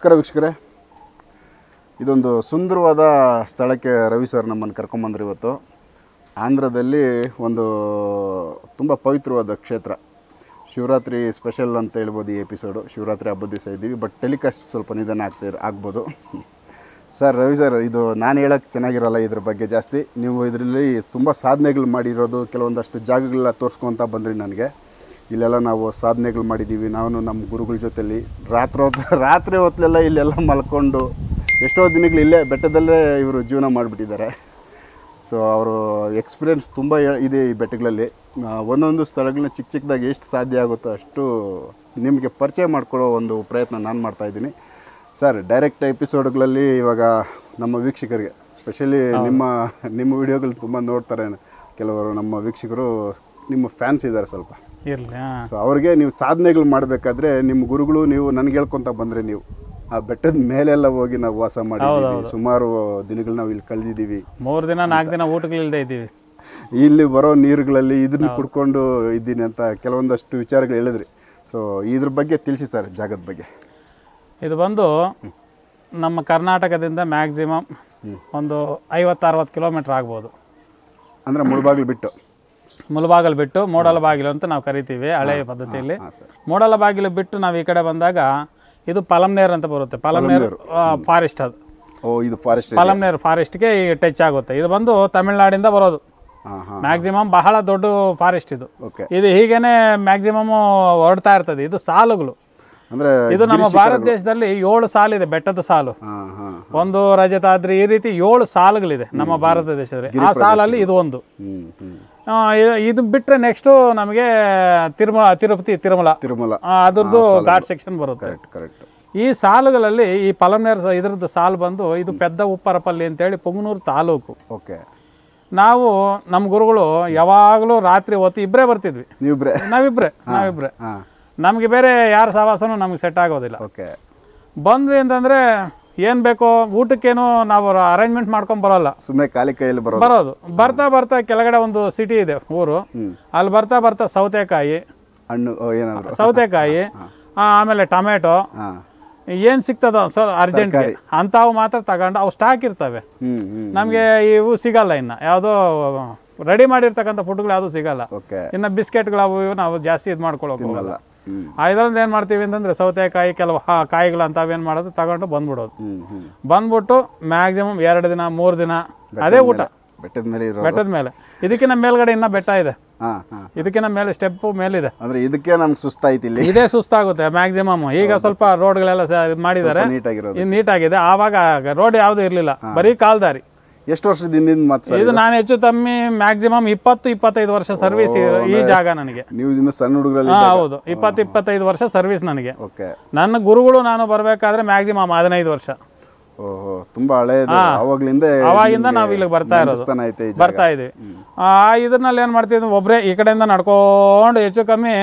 ನಮಸ್ಕಾರ ವೀಕ್ಷಕರೇ ಇದೊಂದು ಸುಂದರವಾದ ಸ್ಥಳಕ್ಕೆ ರವಿ ಸರ್ ನಮ್ಮನ್ನು ಕರ್ಕೊಂಬಂದ್ರು ಇವತ್ತು ಆಂಧ್ರದಲ್ಲಿ ಒಂದು ತುಂಬ ಪವಿತ್ರವಾದ ಕ್ಷೇತ್ರ ಶಿವರಾತ್ರಿ ಸ್ಪೆಷಲ್ ಅಂತ ಹೇಳ್ಬೋದು ಈ ಎಪಿಸೋಡು ಶಿವರಾತ್ರಿ ಹಬ್ಬದ ದಿವಸ ಇದ್ದೀವಿ ಬಟ್ ಟೆಲಿಕಾಸ್ಟ್ ಸ್ವಲ್ಪ ನಿಧಾನ ಆಗ್ತಾ ಆಗ್ಬೋದು ಸರ್ ರವಿ ಸರ್ ಇದು ನಾನು ಹೇಳೋಕ್ಕೆ ಚೆನ್ನಾಗಿರಲ್ಲ ಇದ್ರ ಬಗ್ಗೆ ಜಾಸ್ತಿ ನೀವು ಇದರಲ್ಲಿ ತುಂಬ ಸಾಧನೆಗಳು ಮಾಡಿರೋದು ಕೆಲವೊಂದಷ್ಟು ಜಾಗಗಳೆಲ್ಲ ತೋರಿಸ್ಕೊತ ಬಂದ್ರಿ ನನಗೆ ಇಲ್ಲೆಲ್ಲ ನಾವು ಸಾಧನೆಗಳು ಮಾಡಿದ್ದೀವಿ ನಾವು ನಮ್ಮ ಗುರುಗಳ ಜೊತೆಲಿ ರಾತ್ರಿ ಹೊತ್ತು ರಾತ್ರಿ ಹೊತ್ತಲೆಲ್ಲ ಇಲ್ಲೆಲ್ಲ ಮಲ್ಕೊಂಡು ಎಷ್ಟೋ ದಿನಗಳು ಇಲ್ಲೇ ಬೆಟ್ಟದಲ್ಲೇ ಇವರು ಜೀವನ ಮಾಡಿಬಿಟ್ಟಿದ್ದಾರೆ ಸೊ ಅವರು ಎಕ್ಸ್ಪೀರಿಯೆನ್ಸ್ ತುಂಬ ಹೇ- ಇದೆ ಈ ಬೆಟ್ಟಗಳಲ್ಲಿ ಆ, ಒಂದೊಂದು ಸ್ಥಳಗಳನ್ನ ಚಿಕ್ಕ ಚಿಕ್ಕದಾಗಿ ಎಷ್ಟು ಸಾಧ್ಯ ಆಗುತ್ತೋ ಅಷ್ಟು ನಿಮಗೆ ಪರಿಚಯ ಮಾಡ್ಕೊಳ್ಳೋ ಒಂದು ಪ್ರಯತ್ನ ನಾನು ಮಾಡ್ತಾಯಿದ್ದೀನಿ ಸರ್ ಡೈರೆಕ್ಟ್ ಎಪಿಸೋಡ್ಗಳಲ್ಲಿ ಇವಾಗ ನಮ್ಮ ವೀಕ್ಷಕರಿಗೆ ಸ್ಪೆಷಲಿ ನಿಮ್ಮ ನಿಮ್ಮ ವಿಡಿಯೋಗಳು ತುಂಬ ನೋಡ್ತಾರೆ ಕೆಲವರು ನಮ್ಮ ವೀಕ್ಷಕರು ನಿಮ್ಮ ಫ್ಯಾನ್ಸ್ ಇದ್ದಾರೆ ಸ್ವಲ್ಪ ಇರಲಿ ಸೊ ಅವ್ರಿಗೆ ನೀವು ಸಾಧನೆಗಳು ಮಾಡಬೇಕಾದ್ರೆ ನಿಮ್ಮ ಗುರುಗಳು ನೀವು ನನಗೆ ಹೇಳ್ಕೊತ ಬಂದರೆ ನೀವು ಆ ಬೆಟ್ಟದ ಮೇಲೆಲ್ಲ ಹೋಗಿ ನಾವು ವಾಸ ಮಾಡಿದ್ದೀವಿ ಸುಮಾರು ದಿನಗಳು ನಾವು ಇಲ್ಲಿ ಕಳೆದಿದ್ದೀವಿ ಮೂರು ದಿನ ನಾಲ್ಕು ದಿನ ಊಟಗಳಿಲ್ದೇ ಇದ್ದೀವಿ ಇಲ್ಲಿ ಬರೋ ನೀರುಗಳಲ್ಲಿ ಇದನ್ನ ಕುಡ್ಕೊಂಡು ಇದ್ದೀನಿ ಅಂತ ಕೆಲವೊಂದಷ್ಟು ವಿಚಾರಗಳು ಹೇಳಿದ್ರಿ ಸೊ ಇದ್ರ ಬಗ್ಗೆ ತಿಳಿಸಿ ಸರ್ ಜಾಗದ ಬಗ್ಗೆ ಇದು ಬಂದು ನಮ್ಮ ಕರ್ನಾಟಕದಿಂದ ಮ್ಯಾಕ್ಸಿಮಮ್ ಒಂದು ಐವತ್ತು ಅರವತ್ತು ಕಿಲೋಮೀಟ್ರ್ ಆಗ್ಬೋದು ಅಂದರೆ ಮುಳುಬಾಗಿಲು ಬಿಟ್ಟು ಮುಳಬಾಗಲು ಬಿಟ್ಟು ಮೂಡಲ ಬಾಗಿಲು ಅಂತ ನಾವು ಕರಿತೀವಿ ಹಳೆಯ ಪದ್ಧತಿಯಲ್ಲಿ ಹಾಂ ಸರ್ ಮೂಡಲ ಬಾಗಿಲು ಬಿಟ್ಟು ನಾವು ಈ ಕಡೆ ಬಂದಾಗ ಇದು ಪಲಂನೇರ್ ಅಂತ ಬರುತ್ತೆ ಪಲಂನೇರ್ ಫಾರೆಸ್ಟ್ ಅದು ಓ ಇದು ಫಾರೆಸ್ಟ್ ಪಲಂನೇರ್ ಫಾರೆಸ್ಟ್ಗೆ ಟಚ್ ಆಗುತ್ತೆ ಇದು ಬಂದು ತಮಿಳ್ನಾಡಿಂದ ಬರೋದು ಹಾಂ ಹಾಂ ಮ್ಯಾಕ್ಸಿಮಮ್ ಬಹಳ ದೊಡ್ಡ ಫಾರೆಸ್ಟ್ ಇದು ಓಕೆ ಇದು ಹೀಗೇನೆ ಮ್ಯಾಕ್ಸಿಮಮ್ ಹೊರಡ್ತಾ ಇರ್ತದೆ ಇದು ಸಾಲುಗಳು ಅಂದರೆ ಇದು ನಮ್ಮ ಭಾರತ ದೇಶದಲ್ಲಿ ಏಳು ಸಾಲಿದೆ ಬೆಟ್ಟದ ಸಾಲು ಹಾಂ ಹಾಂ ಒಂದು ರಜತಾದ್ರಿ ಈ ರೀತಿ ಏಳು ಸಾಲುಗಳಿದೆ ನಮ್ಮ ಭಾರತ ದೇಶದಲ್ಲಿ ಆ ಸಾಲಲ್ಲಿ ಇದು ಒಂದು ಹ್ಞೂ ಹ್ಞೂ ಆ, ಇದು- ಇದು ಬಿಟ್ರೆ ನೆಕ್ಸ್ಟು ನಮಗೆ ತಿರುಮಲ ತಿರುಪತಿ ತಿರುಮಲ ತಿರುಮಲ ಆ, ಅದ್ರದ್ದು ಘಾಟ್ ಸೆಕ್ಷನ್ ಬರುತ್ತೆ ಕರೆಕ್ಟ್ ಕರೆಕ್ಟ್ ಈ ಸಾಲುಗಳಲ್ಲಿ ಈ ಪಲಂನೇರ್ ಸ- ಇದ್ರದ್ದು ಸಾಲು ಬಂದು ಇದು ಪೆದ್ದ ಉಪ್ಪರಪಲ್ಲಿ ಅಂತೇಳಿ ಪುಂಗನೂರು ತಾಲೂಕು ಓಕೆ ನಾವು ನಮ್ಮ ಗುರುಗಳು ಯಾವಾಗಲೂ ರಾತ್ರಿ ಹೊತ್ತು ಇಬ್ಬರೇ ಬರ್ತಿದ್ವಿ ನೀವಿಬ್ರೆ ನಾವಿಬ್ರೆ ನಾವಿಬ್ರೆ ಹಾಂ ನಮಗೆ ಬೇರೆ ಯಾರ ಸಹವಾಸನೂ ನಮ್ಗೆ ಸೆಟ್ ಆಗೋದಿಲ್ಲ ಓಕೆ ಬಂದ್ವಿ ಅಂತಂದ್ರೆ ಏನು ಬೇಕೋ ಊಟಕ್ಕೇನು ನಾವು ಅರೇಂಜ್ಮೆಂಟ್ ಮಾಡ್ಕೊಂಡ್ ಬರೋಲ್ಲ ಸುಮ್ಮನೆ ಖಾಲಿ ಕೈಯಲ್ಲಿ ಬರೋದು ಬರೋದು ಬರ್ತಾ ಬರ್ತಾ ಕೆಳಗಡೆ ಒಂದು ಸಿಟಿ ಇದೆ ಊರು ಅಲ್ಲಿ ಬರ್ತಾ ಬರ್ತಾ ಸೌತೆಕಾಯಿ ಹಣ್ಣು ಓ, ಏನಾದ್ರು ಸೌತೆಕಾಯಿ ಆ, ಆಮೇಲೆ ಟೊಮೆಟೊ ಹಾಂ ಏನು ಸಿಗ್ತದೋ ಸೊ ಅರ್ಜೆಂಟ್ ಅಂಥವು ಮಾತ್ರ ತಗೊಂಡು ಅವು ಸ್ಟಾಕ್ ಇರ್ತವೆ ಹ್ಞೂ ಹ್ಞೂ ನಮಗೆ ಇವು ಸಿಗಲ್ಲ ಇನ್ನು ಯಾವುದೋ ರೆಡಿ ಮಾಡಿರ್ತಕ್ಕಂಥ ಫುಡ್ಗಳು ಯಾವುದು ಸಿಗಲ್ಲ ಓಕೆ ಇನ್ನು ಬಿಸ್ಕೆಟ್ಗಳು ಅವು ಇವು ನಾವು ಜಾಸ್ತಿ ಇದು ಮಾಡ್ಕೊಳ್ಳೋಕೆ ಅಲ್ಲ ಹ್ಞೂ ಇದರಲ್ಲಿ ಏನು ಮಾಡ್ತೀವಿ ಅಂತಂದ್ರೆ ಸೌತೆಕಾಯಿ ಕೆಲವು ಹಾ ಕಾಯಿಗಳು ಅಂಥವೇನು ಮಾಡೋದು ತಗೊಂಡು ಬಂದ್ಬಿಡೋದು ಹ್ಞೂ ಹ್ಞೂ ಬಂದ್ಬಿಟ್ಟು ಮ್ಯಾಕ್ಸಿಮಮ್ ಎರಡು ದಿನ ಮೂರು ದಿನ ಅದೇ ಊಟ ಬೆಟ್ಟದ ಮೇಲೆ ಇರೋ ಬೆಟ್ಟದ ಮೇಲೆ ಇದಕ್ಕಿಂತ ಮೇಲ್ಗಡೆ ಇನ್ನ ಬೆಟ್ಟ ಇದೆ ಹಾಂ ಹಾಂ ಇದಕ್ಕಿಂತ ಮೇಲೆ ಸ್ಟೆಪ್ ಮೇಲಿದೆ ಅಂದರೆ ಇದಕ್ಕೆ ನಮ್ಗೆ ಸುಸ್ತಾಯ್ತು ಇಲ್ಲಿ ಇದೇ ಸುಸ್ತಾಗುತ್ತೆ ಮ್ಯಾಕ್ಸಿಮಮ್ ಈಗ ಸ್ವಲ್ಪ ರೋಡ್ಗಳೆಲ್ಲ ಸ- ಇದ್ ಮಾಡಿದ್ದಾರೆ ನೀಟಾಗಿರೋದು ಇದು ನೀಟಾಗಿದೆ ಆವಾಗ ರೋಡ್ ಯಾವುದು ಇರಲಿಲ್ಲ ಬರೀ ಕಾಲ್ದಾರಿ ಎಷ್ಟು ವರ್ಷದ ಹಿಂದಿನ ಮತ್ತೆ ಸರ್ ಇದು ನಾನು ಹೆಚ್ಚು ತಮ್ಮಿ ಮ್ಯಾಕ್ಸಿಮಮ್ ಇಪ್ಪತ್ತು ಇಪ್ಪತ್ತೈದು ವರ್ಷ ಸರ್ವಿಸ್ ಈ ಜಾಗ ನನಗೆ ನೀವು ಇನ್ನು ಸಣ್ಣ ಹುಡುಗರಲ್ಲಿ ಹಾ ಹೌದು ಇಪ್ಪತ್ತು ಇಪ್ಪತ್ತೈದು ವರ್ಷ ಸರ್ವಿಸ್ ನನಗೆ ಓಕೆ ನನ್ನ ಗುರುಗಳು ನಾನು ಬರಬೇಕಾದ್ರೆ ಮ್ಯಾಕ್ಸಿಮಮ್ ಹದಿನೈದು ವರ್ಷ ಓಹೋ ತುಂಬಾ ಹಳೇದು ಅವಾಗ್ಲಿಂದ ಅವಾಗಿಂದ ನಾವು ಇಲ್ಲಿಗೆ ಬರ್ತಾ ಇರೋದು ದೇವಸ್ಥಾನ ಐತೆ ಈ ಜಾಗ ಬರ್ತಾ ಇದೀವಿ ಆ ಇದರಲ್ಲಿ ಏನು ಮಾಡ್ತಿದ್ವಿ ಒಬ್ಬರೇ ಈ ಕಡೆಯಿಂದ ನಡ್ಕೊಂಡು ಹೆಚ್ಚು ಕಮ್ಮಿ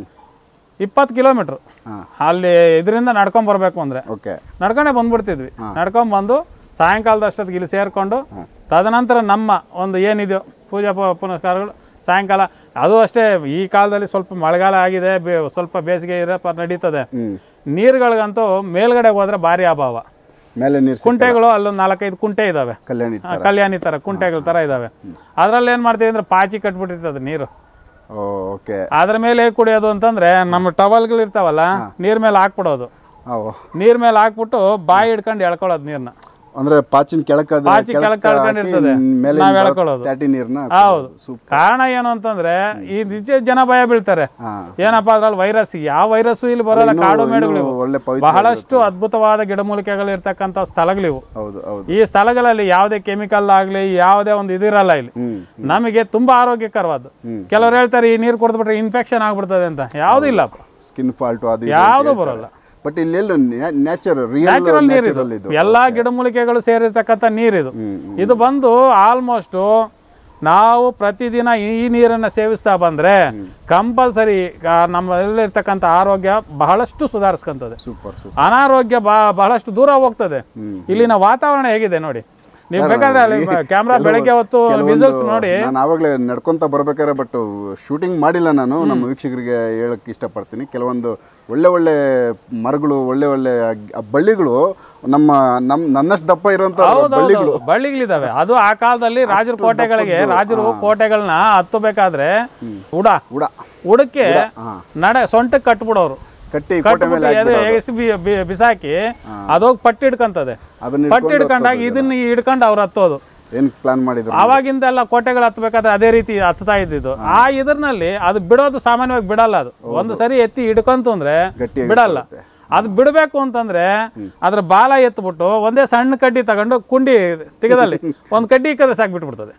ಇಪ್ಪತ್ತು ಕಿಲೋಮೀಟ್ರ್ ಹಾ. ಅಲ್ಲಿ ಇದರಿಂದ ನಡ್ಕೊಂಡ್ ಬರ್ಬೇಕು ಅಂದ್ರೆ ಓಕೆ ನಡ್ಕೊಂಡೇ ಬಂದ್ಬಿಡ್ತಿದ್ವಿ ನಡ್ಕೊಂಡ್ ಬಂದು ಸಾಯಂಕಾಲದಷ್ಟೊತ್ತಿಗೆ ಇಲ್ಲಿ ಸೇರ್ಕೊಂಡು ತದನಂತರ ನಮ್ಮ ಒಂದು ಏನಿದೆಯೋ ಪೂಜಾ ಪ- ಪುನಸ್ಕಾರಗಳು ಸಾಯಂಕಾಲ ಅದು ಅಷ್ಟೇ ಈ ಕಾಲದಲ್ಲಿ ಸ್ವಲ್ಪ ಮಳೆಗಾಲ ಆಗಿದೆ ಬೇ- ಸ್ವಲ್ಪ ಬೇಸಿಗೆ ಇರಪ್ಪ ನಡೀತದೆ ಹ್ಮ್ ನೀರುಗಳಿಗಂತೂ ಮೇಲ್ಗಡೆ ಹೋದ್ರೆ ಭಾರಿ ಅಭಾವ ಮೇಲೆ ನೀರು ಕುಂಟೆಗಳು ಅಲ್ಲೊಂದು ನಾಲ್ಕೈದು ಕುಂಟೆ ಇದಾವೆ ಕಲ್ಯಾಣಿ ಆ, ಕಲ್ಯಾಣಿ ತರ ಕುಂಟೆಗಳ ತರ ಇದಾವೆ ಅದ್ರಲ್ಲಿ ಏನ್ ಮಾಡ್ತೀವಿ ಅಂದ್ರೆ ಪಾಚಿ ಕಟ್ಬಿಟ್ಟಿರ್ತದೆ ನೀರು ಓ ಓಕೆ ಅದ್ರ ಮೇಲೆ ಹೇಗ್ ಕುಡಿಯೋದು ಅಂತಂದ್ರೆ ನಮ್ಮ ಟವಲ್ಗಳು ಇರ್ತಾವಲ್ಲ ನೀರ್ ಮೇಲೆ ಹಾಕ್ಬಿಡೋದು ಅವು ನೀರ್ ಮೇಲೆ ಹಾಕ್ಬಿಟ್ಟು ಬಾಯಿ ಹಿಡ್ಕೊಂಡು ಎಳ್ಕೊಳ್ಳೋದು ನೀರ್ನ ಅಂದ್ರೆ ಪಾಚಿನ ಕೆಳಕದ ಪಾಚಿ ಕೆಳಕ್ ಕಳ್ಕೊಂಡಿರ್ತದೆ. ಮೇಲೆ ನಾವ್ ಎಳ್ಕೊಳ್ಳೋದು. ತ್ಯಾಟಿ ನೀರ್ನ ಹೌದು ಸೂಪ್ ಕಾರಣ ಏನು ಅಂತಂದ್ರೆ ಈ ನಿಜ ಜನ ಭಯ ಬೀಳ್ತಾರೆ ಹಾ ಏನಪ್ಪ ಅದ್ರಲ್ಲಿ ವೈರಸ್ ಯಾವ ವೈರಸ್ಸು ಇಲ್ಲಿ ಬರಲ್ಲ ಕಾಡು ಮೇಡುಗಳು ಇವು. ಒಳ್ಳೆ ಪವಿತ್ರ ಬಹಳಷ್ಟು ಅದ್ಭುತವಾದ ಗಿಡಮೂಲಿಕೆಗಳು ಇರ್ತಕ್ಕಂಥ ಸ್ಥಳಗಳಿವು ಹೌದು ಹೌದು ಈ ಸ್ಥಳಗಳಲ್ಲಿ ಯಾವುದೇ ಕೆಮಿಕಲ್ ಆಗಲಿ ಯಾವುದೇ ಒಂದು ಇದಿರಲ್ಲ ಇಲ್ಲಿ ಹ್ಮ್ ನಮಗೆ ತುಂಬಾ ಆರೋಗ್ಯಕರವಾದ ಹ್ಮ್. ಕೆಲವ್ರು ಹೇಳ್ತಾರೆ ಈ ನೀರು ಕುಡಿದ್ಬಿಟ್ರೆ ಇನ್ಫೆಕ್ಷನ್ ಆಗ್ಬಿಡ್ತದೆ ಅಂತ ಯಾವ್ದು ಇಲ್ಲಪ್ಪ ಸ್ಕಿನ್ ಫಾಲ್ಟು ಅದು ಯಾವುದು ಬರಲ್ಲ ಬಟ್ ಇಲ್ಲೆಲ್ಲ ನ್ಯಾಚರ್ ರಿಯಲ್ ನ್ಯಾಚುರಲ್ ನೀರು ಇದು ನ್ಯಾಚುರಲ್ ಇದು ಎಲ್ಲಾ ಗಿಡಮೂಲಿಕೆಗಳು ಸೇರಿರ್ತಕ್ಕಂಥ ನೀರಿದು ಹ್ಮ್ ಇದು ಬಂದು ಆಲ್ಮೋಸ್ಟ್ ನಾವು ಪ್ರತಿದಿನ ಈ ನೀರನ್ನು ಸೇವಿಸ್ತಾ ಬಂದ್ರೆ ಕಂಪಲ್ಸರಿ ನಮ್ಮಲ್ಲಿರ್ತಕ್ಕಂಥ ಆರೋಗ್ಯ ಬಹಳಷ್ಟು ಸುಧಾರಿಸ್ಕೊಂತದೆ ಸೂಪರ್ ಸೂಪರ್ ಅನಾರೋಗ್ಯ ಬ ಬಹಳಷ್ಟು ದೂರ ಹೋಗ್ತದೆ ಹ್ಮ್. ಇಲ್ಲಿನ ವಾತಾವರಣ ಹೇಗಿದೆ ನೋಡಿ ನೀವು ಬೇಕಾದ್ರೆ ಅಲ್ಲಿ ಕ್ಯಾಮ್ರಾ ಬೆಳಗ್ಗೆ ಹೊತ್ತು ವಿಸಲ್ಸ್ ನೋಡಿ ನಾನು ಆವಾಗಲೇ ನಡ್ಕೊಂತ ಬರ್ಬೇಕಾದ್ರೆ ಬಟ್ ಶೂಟಿಂಗ್ ಮಾಡಿಲ್ಲ ನಾನು ನಮ್ಮ ವೀಕ್ಷಕರಿಗೆ ಹೇಳಕ್ ಇಷ್ಟಪಡ್ತೀನಿ ಕೆಲವೊಂದು ಒಳ್ಳೆ ಒಳ್ಳೆ ಮರಗಳು ಒಳ್ಳೆ ಒಳ್ಳೆ ಆ ಬಳ್ಳಿಗಳು ನಮ್ಮ ನಮ್ ನನ್ನಷ್ಟು ದಪ್ಪ ಇರುವಂತ ಬಳ್ಳಿಗಳು ಬಳ್ಳಿಗಳಿದಾವೆ ಅದು ಆ ಕಾಲದಲ್ಲಿ ರಾಜರ ಕೋಟೆಗಳಿಗೆ ರಾಜರು ಕೋಟೆಗಳನ್ನ ಹತ್ತಬೇಕಾದ್ರೆ ಉಡ ಉಡ ಉಡಕ್ಕೆ ಹಾ. ನಡೆ ಸೊಂಟಕ್ಕೆ ಕಟ್ಬಿಡೋರು ಕಟ್ಟಿ ಕೋಟೆ ಮೇಲೆ ಕಟ್ಬಿಟ್ಟು ಎದೆ ಎಗ್ಸಿ ಬಿ- ಬಿ- ಬಿಸಾಕಿ ಅದೋಗಿ ಪಟ್ಟಿ ಹಿಡ್ಕಂತದೆ ಅದನ್ನ ಪಟ್ಟಿ ಹಿಡ್ಕೊಂಡಾಗ ಇದನ್ನ ಹಿಡ್ಕೊಂಡು ಅವ್ರು ಹತ್ತೋದು ಏನ್ ಪ್ಲಾನ್ ಮಾಡಿದ್ರು ಆವಾಗಿಂದ ಎಲ್ಲ ಕೋಟೆಗಳು ಹತ್ಬೇಕಾದ್ರೆ ಅದೇ ರೀತಿ ಹತ್ತಾ ಇದ್ದಿದ್ದು ಆ ಇದ್ರಲ್ಲಿ ಅದು ಬಿಡೋದು ಸಾಮಾನ್ಯವಾಗಿ ಬಿಡಲ್ಲ ಅದು ಒಂದು ಸರಿ ಎತ್ತಿ ಹಿಡ್ಕೊಂತು ಅಂದ್ರೆ ಗಟ್ಟಿಯಾಗಿ ಬಿಡಲ್ಲ ಅದು ಬಿಡಬೇಕು ಅಂತಂದ್ರೆ ಅದ್ರ ಬಾಲ ಎತ್ಬಿಟ್ಟು ಒಂದೇ ಸಣ್ಣ ಕಡ್ಡಿ ತಗೊಂಡು ಕುಂಡಿ ತೆಗೆದಲ್ಲಿ ಒಂದು ಕಡ್ಡಿ ಇಕ್ಕದೆ ಸಾಕು ಬಿಟ್ಬಿಡ್ತದೆ